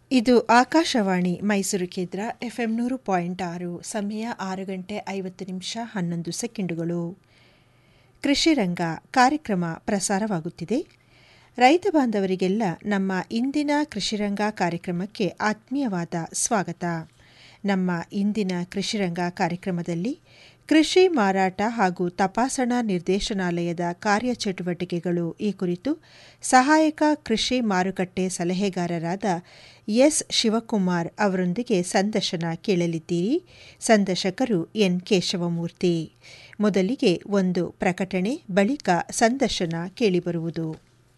ಇದು ಆಕಾಶವಾಣಿ ಮೈಸೂರು ಕೇಂದ್ರ ಎಫ್ಎಂ ನೂರು ಪಾಯಿಂಟ್ ಆರು ಸಮಯ ಆರು ಗಂಟೆ ಐವತ್ತು ನಿಮಿಷ ಹನ್ನೊಂದು ಸೆಕೆಂಡುಗಳು ಕೃಷಿ ರಂಗ ಕಾರ್ಯಕ್ರಮ ಪ್ರಸಾರವಾಗುತ್ತಿದೆ ರೈತ ಬಾಂಧವರಿಗೆಲ್ಲ ನಮ್ಮ ಇಂದಿನ ಕೃಷಿರಂಗ ಕಾರ್ಯಕ್ರಮಕ್ಕೆ ಆತ್ಮೀಯವಾದ ಸ್ವಾಗತ ನಮ್ಮ ಇಂದಿನ ಕೃಷಿರಂಗ ಕಾರ್ಯಕ್ರಮದಲ್ಲಿ ಕೃಷಿ ಮಾರಾಟ ಹಾಗೂ ತಪಾಸಣಾ ನಿರ್ದೇಶನಾಲಯದ ಕಾರ್ಯಚಟುವಟಿಕೆಗಳು ಈ ಕುರಿತು ಸಹಾಯಕ ಕೃಷಿ ಮಾರುಕಟ್ಟೆ ಸಲಹೆಗಾರರಾದ ಎಸ್ ಶಿವಕುಮಾರ್ ಅವರೊಂದಿಗೆ ಸಂದರ್ಶನ ಕೇಳಲಿದ್ದೀರಿ ಸಂದರ್ಶಕರು ಎನ್ ಕೇಶವಮೂರ್ತಿ ಮೊದಲಿಗೆ ಒಂದು ಪ್ರಕಟಣೆ ಬಳಿಕ ಸಂದರ್ಶನ ಕೇಳಿಬರುವುದು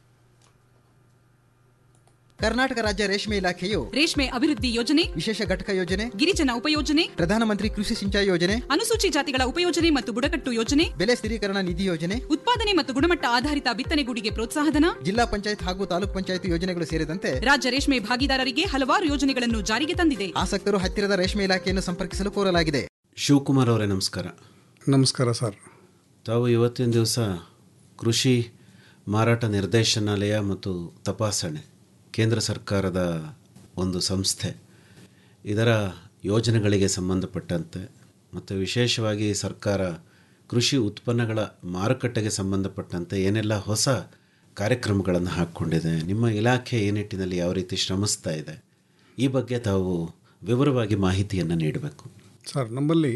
ಕರ್ನಾಟಕ ರಾಜ್ಯ ರೇಷ್ಮೆ ಇಲಾಖೆಯು ರೇಷ್ಮೆ ಅಭಿವೃದ್ಧಿ ಯೋಜನೆ ವಿಶೇಷ ಘಟಕ ಯೋಜನೆ ಗಿರಿಜನ ಉಪಯೋಜನೆ ಪ್ರಧಾನಮಂತ್ರಿ ಕೃಷಿ ಸಿಂಚಾಯಿ ಯೋಜನೆ ಅನುಸೂಚಿ ಜಾತಿಗಳ ಉಪಯೋಜನೆ ಮತ್ತು ಬುಡಕಟ್ಟು ಯೋಜನೆ ಬೆಲೆ ಸ್ಥಿರೀಕರಣ ನಿಧಿ ಯೋಜನೆ ಉತ್ಪಾದನೆ ಮತ್ತು ಗುಣಮಟ್ಟ ಆಧಾರಿತ ಬಿತ್ತನೆಗೂಡಿಗೆ ಪ್ರೋತ್ಸಾಹಧನ ಜಿಲ್ಲಾ ಪಂಚಾಯತ್ ಹಾಗೂ ತಾಲೂಕ್ ಪಂಚಾಯತ್ ಯೋಜನೆಗಳು ಸೇರಿದಂತೆ ರಾಜ್ಯ ರೇಷ್ಮೆ ಭಾಗಿದಾರರಿಗೆ ಹಲವಾರು ಯೋಜನೆಗಳನ್ನು ಜಾರಿಗೆ ತಂದಿದೆ ಆಸಕ್ತರು ಹತ್ತಿರದ ರೇಷ್ಮೆ ಇಲಾಖೆಯನ್ನು ಸಂಪರ್ಕಿಸಲು ಕೋರಲಾಗಿದೆ ಶಿವಕುಮಾರ್ ಅವರೇ ನಮಸ್ಕಾರ ನಮಸ್ಕಾರ ಸರ್ ತಾವು ಇವತ್ತಿನ ದಿವಸ ಕೃಷಿ ಮಾರಾಟ ನಿರ್ದೇಶನಾಲಯ ಮತ್ತು ತಪಾಸಣೆ ಕೇಂದ್ರ ಸರ್ಕಾರದ ಒಂದು ಸಂಸ್ಥೆ ಇದರ ಯೋಜನೆಗಳಿಗೆ ಸಂಬಂಧಪಟ್ಟಂತೆ ಮತ್ತು ವಿಶೇಷವಾಗಿ ಸರ್ಕಾರ ಕೃಷಿ ಉತ್ಪನ್ನಗಳ ಮಾರುಕಟ್ಟೆಗೆ ಸಂಬಂಧಪಟ್ಟಂತೆ ಏನೆಲ್ಲ ಹೊಸ ಕಾರ್ಯಕ್ರಮಗಳನ್ನು ಹಾಕ್ಕೊಂಡಿದೆ ನಿಮ್ಮ ಇಲಾಖೆ ಈ ನಿಟ್ಟಿನಲ್ಲಿ ಯಾವ ರೀತಿ ಶ್ರಮಿಸ್ತಾ ಇದೆ ಈ ಬಗ್ಗೆ ತಾವು ವಿವರವಾಗಿ ಮಾಹಿತಿಯನ್ನು ನೀಡಬೇಕು ಸರ್ ನಮ್ಮಲ್ಲಿ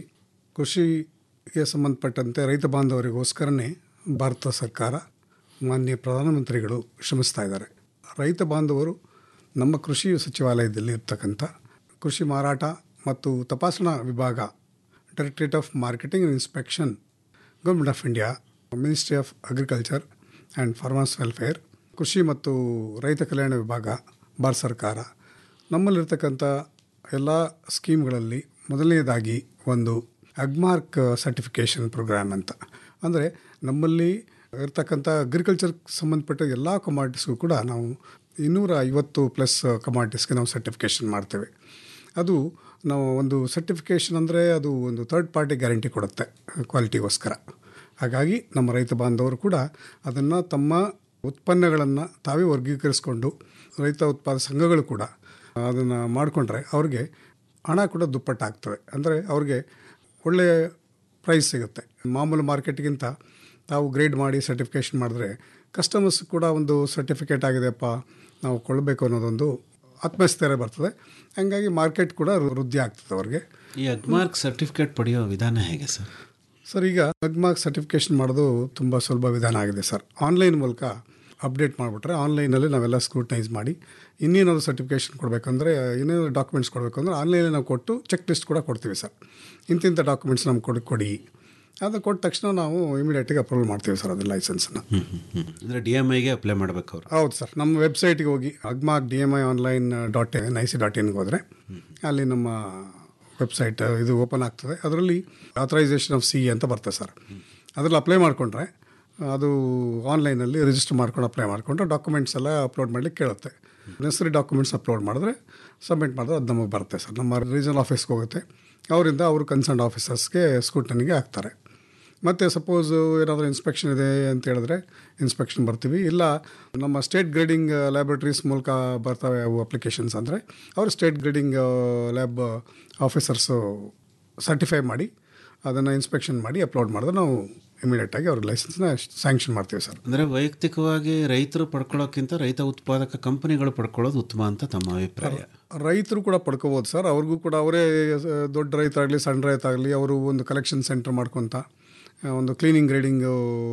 ಕೃಷಿಗೆ ಸಂಬಂಧಪಟ್ಟಂತೆ ರೈತ ಬಾಂಧವರಿಗೋಸ್ಕರನೇ ಭಾರತ ಸರ್ಕಾರ ಮಾನ್ಯ ಪ್ರಧಾನಮಂತ್ರಿಗಳು ಶ್ರಮಿಸ್ತಾ ಇದ್ದಾರೆ ರೈತ ಬಾಂಧವರು ನಮ್ಮ ಕೃಷಿ ಸಚಿವಾಲಯದಲ್ಲಿ ಇರ್ತಕ್ಕಂಥ ಕೃಷಿ ಮಾರಾಟ ಮತ್ತು ತಪಾಸಣಾ ವಿಭಾಗ directorate of marketing and inspection government of India ministry of agriculture and farmers welfare ಕೃಷಿ ಮತ್ತು ರೈತ ಕಲ್ಯಾಣ ವಿಭಾಗ ಭಾರತ ಸರ್ಕಾರ ನಮ್ಮಲ್ಲಿರ್ತಕ್ಕಂಥ ಎಲ್ಲ ಸ್ಕೀಮ್ಗಳಲ್ಲಿ ಮೊದಲನೇದಾಗಿ ಒಂದು ಅಗ್ಮಾರ್ಕ್ ಸರ್ಟಿಫಿಕೇಷನ್ ಪ್ರೋಗ್ರಾಮ್ ಅಂತ ಅಂದರೆ ನಮ್ಮಲ್ಲಿ ಇರ್ತಕ್ಕಂಥ ಅಗ್ರಿಕಲ್ಚರ್ ಸಂಬಂಧಪಟ್ಟ ಎಲ್ಲ ಕಮಾಡಿಟೀಸ್ಗೂ ಕೂಡ ನಾವು ಇನ್ನೂರ ಐವತ್ತು ಪ್ಲಸ್ ಕಮಾಡಿಟೀಸ್ಗೆ ನಾವು ಸರ್ಟಿಫಿಕೇಷನ್ ಮಾಡ್ತೇವೆ ಅದು ನಾವು ಒಂದು ಸರ್ಟಿಫಿಕೇಷನ್ ಅಂದರೆ ಅದು ಒಂದು ಥರ್ಡ್ ಪಾರ್ಟಿ ಗ್ಯಾರಂಟಿ ಕೊಡುತ್ತೆ ಕ್ವಾಲಿಟಿಗೋಸ್ಕರ ಹಾಗಾಗಿ ನಮ್ಮ ರೈತ ಬಾಂಧವರು ಕೂಡ ಅದನ್ನು ತಮ್ಮ ಉತ್ಪನ್ನಗಳನ್ನು ತಾವೇ ವರ್ಗೀಕರಿಸ್ಕೊಂಡು ರೈತ ಉತ್ಪಾದಕ ಸಂಘಗಳು ಕೂಡ ಅದನ್ನು ಮಾಡಿಕೊಂಡ್ರೆ ಅವ್ರಿಗೆ ಹಣ ಕೂಡ ದುಪ್ಪಟ್ಟಾಗ್ತದೆ ಅಂದರೆ ಅವ್ರಿಗೆ ಒಳ್ಳೆಯ ಪ್ರೈಸ್ ಸಿಗುತ್ತೆ ಮಾಮೂಲು ಮಾರ್ಕೆಟ್ಗಿಂತ ತಾವು ಗ್ರೇಡ್ ಮಾಡಿ ಸರ್ಟಿಫಿಕೇಷನ್ ಮಾಡಿದ್ರೆ ಕಸ್ಟಮರ್ಸ್ ಕೂಡ ಒಂದು ಸರ್ಟಿಫಿಕೇಟ್ ಆಗಿದೆಯಪ್ಪ ನಾವು ಕೊಳ್ಳಬೇಕು ಅನ್ನೋದೊಂದು ಆತ್ಮಸ್ಥೈರ್ಯ ಬರ್ತದೆ ಹಂಗಾಗಿ ಮಾರ್ಕೆಟ್ ಕೂಡ ವೃದ್ಧಿ ಆಗ್ತದೆ ಅವ್ರಿಗೆ ಈ ಅಗ್ಮಾರ್ಕ್ ಸರ್ಟಿಫಿಕೇಟ್ ಪಡೆಯೋ ವಿಧಾನ ಹೇಗೆ ಸರ್ ಸರ್ ಈಗ ಅಗ್ಮಾರ್ಕ್ ಸರ್ಟಿಫಿಕೇಷನ್ ಮಾಡೋದು ತುಂಬ ಸುಲಭ ವಿಧಾನ ಆಗಿದೆ ಸರ್ ಆನ್ಲೈನ್ ಮೂಲಕ ಅಪ್ಡೇಟ್ ಮಾಡಿಬಿಟ್ರೆ ಆನ್ಲೈನಲ್ಲಿ ನಾವೆಲ್ಲ ಸ್ಕ್ರೂಟನೈಸ್ ಮಾಡಿ ಇನ್ನೇನಾದ್ರು ಸರ್ಟಿಫಿಕೇಷನ್ ಕೊಡಬೇಕಂದ್ರೆ ಇನ್ನೇನಾದ್ರು ಡಾಕ್ಯುಮೆಂಟ್ಸ್ ಕೊಡಬೇಕು ಅಂದರೆ ಆನ್ಲೈನಲ್ಲಿ ನಾವು ಕೊಟ್ಟು ಚೆಕ್ ಲಿಸ್ಟ್ ಕೂಡ ಕೊಡ್ತೀವಿ ಸರ್ ಇಂತಿಂಥ ಡಾಕ್ಯುಮೆಂಟ್ಸ್ ನಮ್ಗೆ ಕೊಡಿ ಕೊಡಿ ಅದು ಕೊಟ್ಟ ತಕ್ಷಣ ನಾವು ಇಮಿಡಿಯೇಟಾಗಿ ಅಪ್ರೂವಲ್ ಮಾಡ್ತೀವಿ ಸರ್ ಅದು ಲೈಸೆನ್ಸನ್ನು ಅಂದರೆ ಡಿ ಎಮ್ ಐಗೆ ಅಪ್ಲೈ ಮಾಡಬೇಕು ಅವರು ಹೌದು ಸರ್ ನಮ್ಮ ವೆಬ್ಸೈಟ್ಗೆ ಹೋಗಿ Agmark D M I online dot N I C dot ಇನ್ಗೆ ಹೋದರೆ ಅಲ್ಲಿ ನಮ್ಮ ವೆಬ್ಸೈಟ್ ಇದು ಓಪನ್ ಆಗ್ತದೆ ಅದರಲ್ಲಿ ಆಥರೈಸೇಷನ್ ಆಫ್ ಸಿ ಅಂತ ಬರ್ತದೆ ಸರ್ ಅದರಲ್ಲಿ ಅಪ್ಲೈ ಮಾಡಿಕೊಂಡ್ರೆ ಅದು ಆನ್ಲೈನಲ್ಲಿ ರಿಜಿಸ್ಟರ್ ಮಾಡ್ಕೊಂಡು ಅಪ್ಲೈ ಮಾಡಿಕೊಂಡ್ರೆ ಡಾಕ್ಯುಮೆಂಟ್ಸ್ ಎಲ್ಲ ಅಪ್ಲೋಡ್ ಮಾಡಲಿಕ್ಕೆ ಕೇಳುತ್ತೆ ನೆಸರಿ ಡಾಕ್ಯುಮೆಂಟ್ಸ್ ಅಪ್ಲೋಡ್ ಮಾಡಿದ್ರೆ ಸಬ್ಮಿಟ್ ಮಾಡಿದ್ರೆ ಅದು ನಮಗೆ ಬರುತ್ತೆ ಸರ್ ನಮ್ಮ ರೀಜನಲ್ ಆಫೀಸ್ಗೆ ಹೋಗುತ್ತೆ ಅವರಿಂದ ಅವರು ಕನ್ಸರ್ನ್ ಆಫೀಸರ್ಸ್ಗೆ ಸ್ಕೂಟನಿಗೆ ಹಾಕ್ತಾರೆ ಮತ್ತು ಸಪೋಸ್ ಏನಾದರೂ ಇನ್ಸ್ಪೆಕ್ಷನ್ ಇದೆ ಅಂತ ಹೇಳಿದ್ರೆ ಇನ್ಸ್ಪೆಕ್ಷನ್ ಬರ್ತೀವಿ ಇಲ್ಲ ನಮ್ಮ ಸ್ಟೇಟ್ ಗ್ರೇಡಿಂಗ್ ಲ್ಯಾಬ್ರೇಟರೀಸ್ ಮೂಲಕ ಬರ್ತವೆ ಅವು ಅಪ್ಲಿಕೇಶನ್ಸ್ ಅಂದರೆ ಅವರು state grading lab officers certify ಮಾಡಿ ಅದನ್ನು ಇನ್ಸ್ಪೆಕ್ಷನ್ ಮಾಡಿ ಅಪ್ಲೋಡ್ ಮಾಡಿದ್ರೆ ನಾವು ಇಮಿಡಿಯೇಟಾಗಿ ಅವ್ರ ಲೈಸೆನ್ಸ್ನ ಸ್ಯಾಂಕ್ಷನ್ ಮಾಡ್ತೀವಿ ಸರ್ ಅಂದರೆ ವೈಯಕ್ತಿಕವಾಗಿ ರೈತರು ಪಡ್ಕೊಳ್ಳೋಕ್ಕಿಂತ ರೈತ ಉತ್ಪಾದಕ ಕಂಪನಿಗಳು ಪಡ್ಕೊಳ್ಳೋದು ಉತ್ತಮ ಅಂತ ತಮ್ಮ ಅಭಿಪ್ರಾಯ ರೈತರು ಕೂಡ ಪಡ್ಕೋಬೋದು ಸರ್ ಅವ್ರಿಗೂ ಕೂಡ ಅವರೇ ದೊಡ್ಡ ರೈತರಾಗಲಿ ಸಣ್ಣ ರೈತ ಆಗಲಿ ಅವರು ಒಂದು ಕಲೆಕ್ಷನ್ ಸೆಂಟರ್ ಮಾಡ್ಕೊತ ಒಂದು ಕ್ಲೀನಿಂಗ್ ಗ್ರೇಡಿಂಗು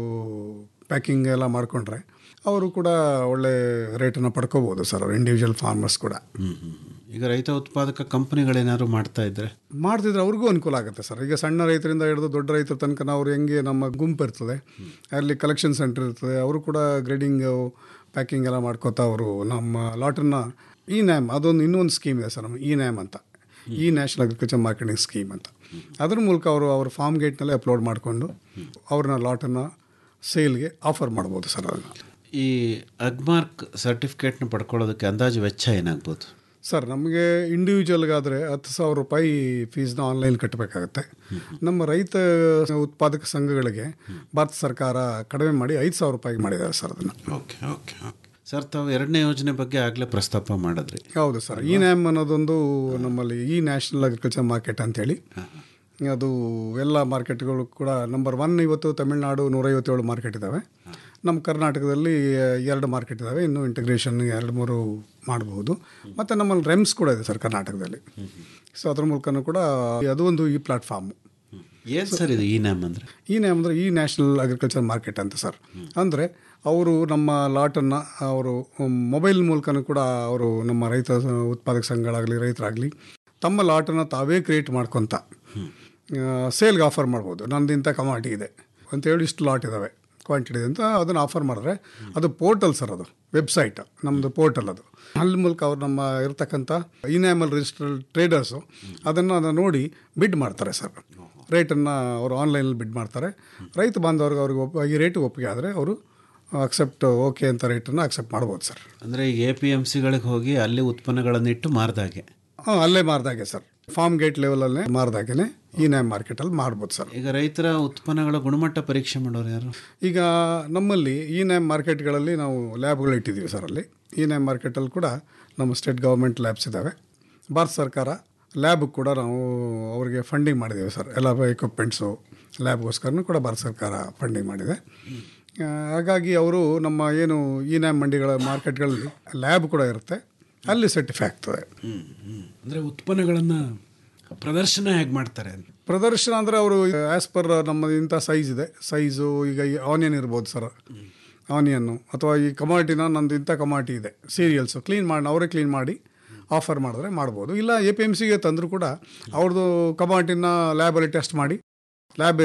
ಪ್ಯಾಕಿಂಗ್ ಎಲ್ಲ ಮಾಡಿಕೊಂಡ್ರೆ ಅವರು ಕೂಡ ಒಳ್ಳೆ ರೇಟನ್ನು ಪಡ್ಕೋಬೋದು ಸರ್ ಅವ್ರು ಇಂಡಿವಿಜುವಲ್ ಫಾರ್ಮರ್ಸ್ ಕೂಡ ಹ್ಮ್, ಹ್ಮ್, ಹ್ಮ್. ಈಗ ರೈತ ಉತ್ಪಾದಕ ಕಂಪನಿಗಳೇನಾದ್ರು ಮಾಡ್ತಾ ಇದ್ರೆ ಮಾಡ್ತಿದ್ರೆ ಅವ್ರಿಗೂ ಅನುಕೂಲ ಆಗುತ್ತೆ ಸರ್ ಈಗ ಸಣ್ಣ ರೈತರಿಂದ ಹಿಡಿದು ದೊಡ್ಡ ರೈತರ ತನಕ ನಾವು ಹೆಂಗೆ ನಮ್ಮ ಗುಂಪು ಇರ್ತದೆ ಅಲ್ಲಿ ಕಲೆಕ್ಷನ್ ಸೆಂಟರ್ ಇರ್ತದೆ ಅವರು ಕೂಡ ಗ್ರೇಡಿಂಗ್ ಪ್ಯಾಕಿಂಗ್ ಎಲ್ಲ ಮಾಡ್ಕೋತಾ ಅವರು ನಮ್ಮ ಲಾಟನ್ನು ಈ ನ್ಯಾಮ್ ಅದೊಂದು ಇನ್ನೊಂದು ಸ್ಕೀಮ್ ಇದೆ ಸರ್ ನಮ್ಮ ಈ ನ್ಯಾಮ್ ಅಂತ ಈ ನ್ಯಾಷನಲ್ ಅಗ್ರಿಕಲ್ಚರ್ ಮಾರ್ಕೆಟಿಂಗ್ ಸ್ಕೀಮ್ ಅಂತ ಅದ್ರ ಮೂಲಕ ಅವರು ಅವ್ರ ಫಾರ್ಮ್ ಗೇಟ್ನಲ್ಲೇ ಅಪ್ಲೋಡ್ ಮಾಡಿಕೊಂಡು ಅವ್ರನ್ನ ಲಾಟನ್ನು ಸೇಲ್ಗೆ ಆಫರ್ ಮಾಡ್ಬೋದು ಸರ್ ಅದನ್ನು ಈ ಅಗ್ಮಾರ್ಕ್ ಸರ್ಟಿಫಿಕೇಟ್ನ ಪಡ್ಕೊಳ್ಳೋದಕ್ಕೆ ಅಂದಾಜು ವೆಚ್ಚ ಏನಾಗ್ಬೋದು ಸರ್ ನಮಗೆ ಇಂಡಿವಿಜುವಲ್ಗಾದರೆ ಹತ್ತು ಸಾವಿರ ರೂಪಾಯಿ ಫೀಸ್ನ ಆನ್ಲೈನ್ ಕಟ್ಟಬೇಕಾಗತ್ತೆ ನಮ್ಮ ರೈತ ಉತ್ಪಾದಕ ಸಂಘಗಳಿಗೆ ಭಾರತ ಸರ್ಕಾರ ಕಡಿಮೆ ಮಾಡಿ ಐದು ಸಾವಿರ ರೂಪಾಯಿಗೆ ಮಾಡಿದ್ದಾರೆ ಸರ್ ಅದನ್ನು ಓಕೆ ಓಕೆ ಓಕೆ ಸರ್ ತಾವು ಎರಡನೇ ಯೋಜನೆ ಬಗ್ಗೆ ಆಗಲೇ ಪ್ರಸ್ತಾಪ ಮಾಡಿದ್ರಿ ಹೌದು ಸರ್ ಈ ನ್ಯಾಮ್ ಅನ್ನೋದೊಂದು ನಮ್ಮಲ್ಲಿ ಈ ನ್ಯಾಷನಲ್ ಅಗ್ರಿಕಲ್ಚರ್ ಮಾರ್ಕೆಟ್ ಅಂತೇಳಿ ಅದು ಎಲ್ಲ ಮಾರ್ಕೆಟ್ಗಳು ಕೂಡ ನಂಬರ್ ಒನ್ ಇವತ್ತು ತಮಿಳುನಾಡು ನೂರೈವತ್ತೇಳು ಮಾರ್ಕೆಟ್ ಇದ್ದಾವೆ ನಮ್ಮ ಕರ್ನಾಟಕದಲ್ಲಿ ಎರಡು ಮಾರ್ಕೆಟ್ ಇದ್ದಾವೆ ಇನ್ನು ಇಂಟಿಗ್ರೇಷನ್ ಎರಡು ಮೂರು ಮಾಡಬಹುದು ಮತ್ತು ನಮ್ಮಲ್ಲಿ ರೆಮ್ಸ್ ಕೂಡ ಇದೆ ಸರ್ ಕರ್ನಾಟಕದಲ್ಲಿ ಸೊ ಅದ್ರ ಮೂಲಕನೂ ಕೂಡ ಅದು ಒಂದು ಈ ಪ್ಲಾಟ್ಫಾರ್ಮು ಏನು ಸರ್ ಇದು ಈ ನ್ಯಾಮ್ ಅಂದರೆ ಈ ನೇಮ್ ಅಂದರೆ ಈ ನ್ಯಾಷನಲ್ ಅಗ್ರಿಕಲ್ಚರ್ ಮಾರ್ಕೆಟ್ ಅಂತ ಸರ್ ಅಂದರೆ ಅವರು ನಮ್ಮ ಲಾಟನ್ನು ಅವರು ಮೊಬೈಲ್ ಮೂಲಕನೂ ಕೂಡ ಅವರು ನಮ್ಮ ರೈತ ಉತ್ಪಾದಕ ಸಂಘಗಳಾಗಲಿ ರೈತರಾಗಲಿ ತಮ್ಮ ಲಾಟನ್ನು ತಾವೇ ಕ್ರಿಯೇಟ್ ಮಾಡ್ಕೊತ ಸೇಲ್ಗೆ ಆಫರ್ ಮಾಡ್ಬೋದು ನಂದು ಇಂಥ ಕಮಾಟಿ ಇದೆ ಅಂತೇಳಿ ಇಷ್ಟು ಲಾಟ್ ಇದ್ದಾವೆ ಕ್ವಾಂಟಿಟಿ ಅಂತ ಅದನ್ನು ಆಫರ್ ಮಾಡಿದ್ರೆ ಅದು ಪೋರ್ಟಲ್ ಸರ್ ಅದು ವೆಬ್ಸೈಟ್ ನಮ್ಮದು ಪೋರ್ಟಲ್ ಅದು ಅಲ್ಲಿ ಮೂಲಕ ಅವ್ರು ನಮ್ಮ ಇರ್ತಕ್ಕಂಥ ಇನ್ಯಾಮಲ್ ರಿಜಿಸ್ಟರ್ಡ್ ಟ್ರೇಡರ್ಸು ಅದನ್ನು ಅದನ್ನು ನೋಡಿ ಬಿಡ್ ಮಾಡ್ತಾರೆ ಸರ್ ರೇಟನ್ನು ಅವರು ಆನ್ಲೈನಲ್ಲಿ ಬಿಡ್ ಮಾಡ್ತಾರೆ ರೈತ ಬಾಂಧವ್ರಿಗೆ ಅವ್ರಿಗೆ ಒಪ್ಪ ಈ ರೇಟಿಗೆ ಒಪ್ಪಿಗೆ ಆದರೆ ಅವರು ಅಕ್ಸೆಪ್ಟ್ ಓಕೆ ಅಂತ ರೇಟನ್ನು ಅಕ್ಸೆಪ್ಟ್ ಮಾಡ್ಬೋದು ಸರ್ ಅಂದರೆ ಈಗ ಎ ಪಿ ಎಮ್ ಸಿಗಳಿಗೆ ಹೋಗಿ ಅಲ್ಲಿ ಉತ್ಪನ್ನಗಳನ್ನಿಟ್ಟು ಮಾರ್ದಾಗೆ ಹಾಂ ಅಲ್ಲೇ ಮಾರ್ದಾಗೆ ಸರ್ ಫಾರ್ಮ್ ಗೇಟ್ ಲೆವೆಲಲ್ಲೇ ಮಾರ್ದಾಗೆ ಈ ನ್ಯಾಮ್ ಮಾರ್ಕೆಟಲ್ಲಿ ಮಾಡ್ಬೋದು ಸರ್ ಈಗ ರೈತರ ಉತ್ಪನ್ನಗಳ ಗುಣಮಟ್ಟ ಪರೀಕ್ಷೆ ಮಾಡೋರು ಯಾರು ಈಗ ನಮ್ಮಲ್ಲಿ ಈ ನ್ಯಾಮ್ ಮಾರ್ಕೆಟ್ಗಳಲ್ಲಿ ನಾವು ಲ್ಯಾಬ್ಗಳು ಇಟ್ಟಿದ್ದೀವಿ ಸರ್ ಅಲ್ಲಿ ಈ ನ್ಯಾಮ್ ಮಾರ್ಕೆಟಲ್ಲಿ ಕೂಡ ನಮ್ಮ ಸ್ಟೇಟ್ ಗೌರ್ಮೆಂಟ್ ಲ್ಯಾಬ್ಸ್ ಇದ್ದಾವೆ ಭಾರತ ಸರ್ಕಾರ ಲ್ಯಾಬ್ ಕೂಡ ನಾವು ಅವರಿಗೆ ಫಂಡಿಂಗ್ ಮಾಡಿದ್ದೇವೆ ಸರ್ ಎಲ್ಲ ಎಕ್ವಿಪ್ಮೆಂಟ್ಸು ಲ್ಯಾಬ್ಗೋಸ್ಕರನೂ ಕೂಡ ಭಾರತ ಸರ್ಕಾರ ಫಂಡಿಂಗ್ ಮಾಡಿದೆ ಆ, ಹಾಗಾಗಿ ಅವರು ನಮ್ಮ ಏನು ಈ ನ್ಯಾಮ್ ಮಂಡಿಗಳ ಮಾರ್ಕೆಟ್ಗಳಲ್ಲಿ ಲ್ಯಾಬ್ ಕೂಡ ಇರುತ್ತೆ ಅಲ್ಲಿ ಸರ್ಟಿಫೈ ಆಗ್ತದೆ ಅಂದರೆ ಉತ್ಪನ್ನಗಳನ್ನು ಪ್ರದರ್ಶನ ಹೇಗೆ ಮಾಡ್ತಾರೆ ಅಂತ ಪ್ರದರ್ಶನ ಅಂದರೆ ಅವರು ಆ್ಯಸ್ ಪರ್ ನಮ್ಮ ಇಂಥ ಸೈಜ್ ಇದೆ ಸೈಜು ಈಗ ಈ ಆನಿಯನ್ ಇರ್ಬೋದು ಸರ್ ಆನಿಯನ್ನು ಅಥವಾ ಈ ಕಮಾಟಿನ ನಂದು ಇಂಥ ಕಮಾಟಿ ಇದೆ ಸೀರಿಯಲ್ಸು ಕ್ಲೀನ್ ಮಾಡಿ ಅವರೇ ಕ್ಲೀನ್ ಮಾಡಿ ಆಫರ್ ಮಾಡಿದ್ರೆ ಮಾಡ್ಬೋದು ಇಲ್ಲ ಎ ಪಿ ಎಮ್ ಸಿಗೆ ತಂದರೂ ಕೂಡ ಅವ್ರದ್ದು ಕಮಾಟಿನ ಲ್ಯಾಬಲ್ಲಿ ಟೆಸ್ಟ್ ಮಾಡಿ ಲ್ಯಾಬ್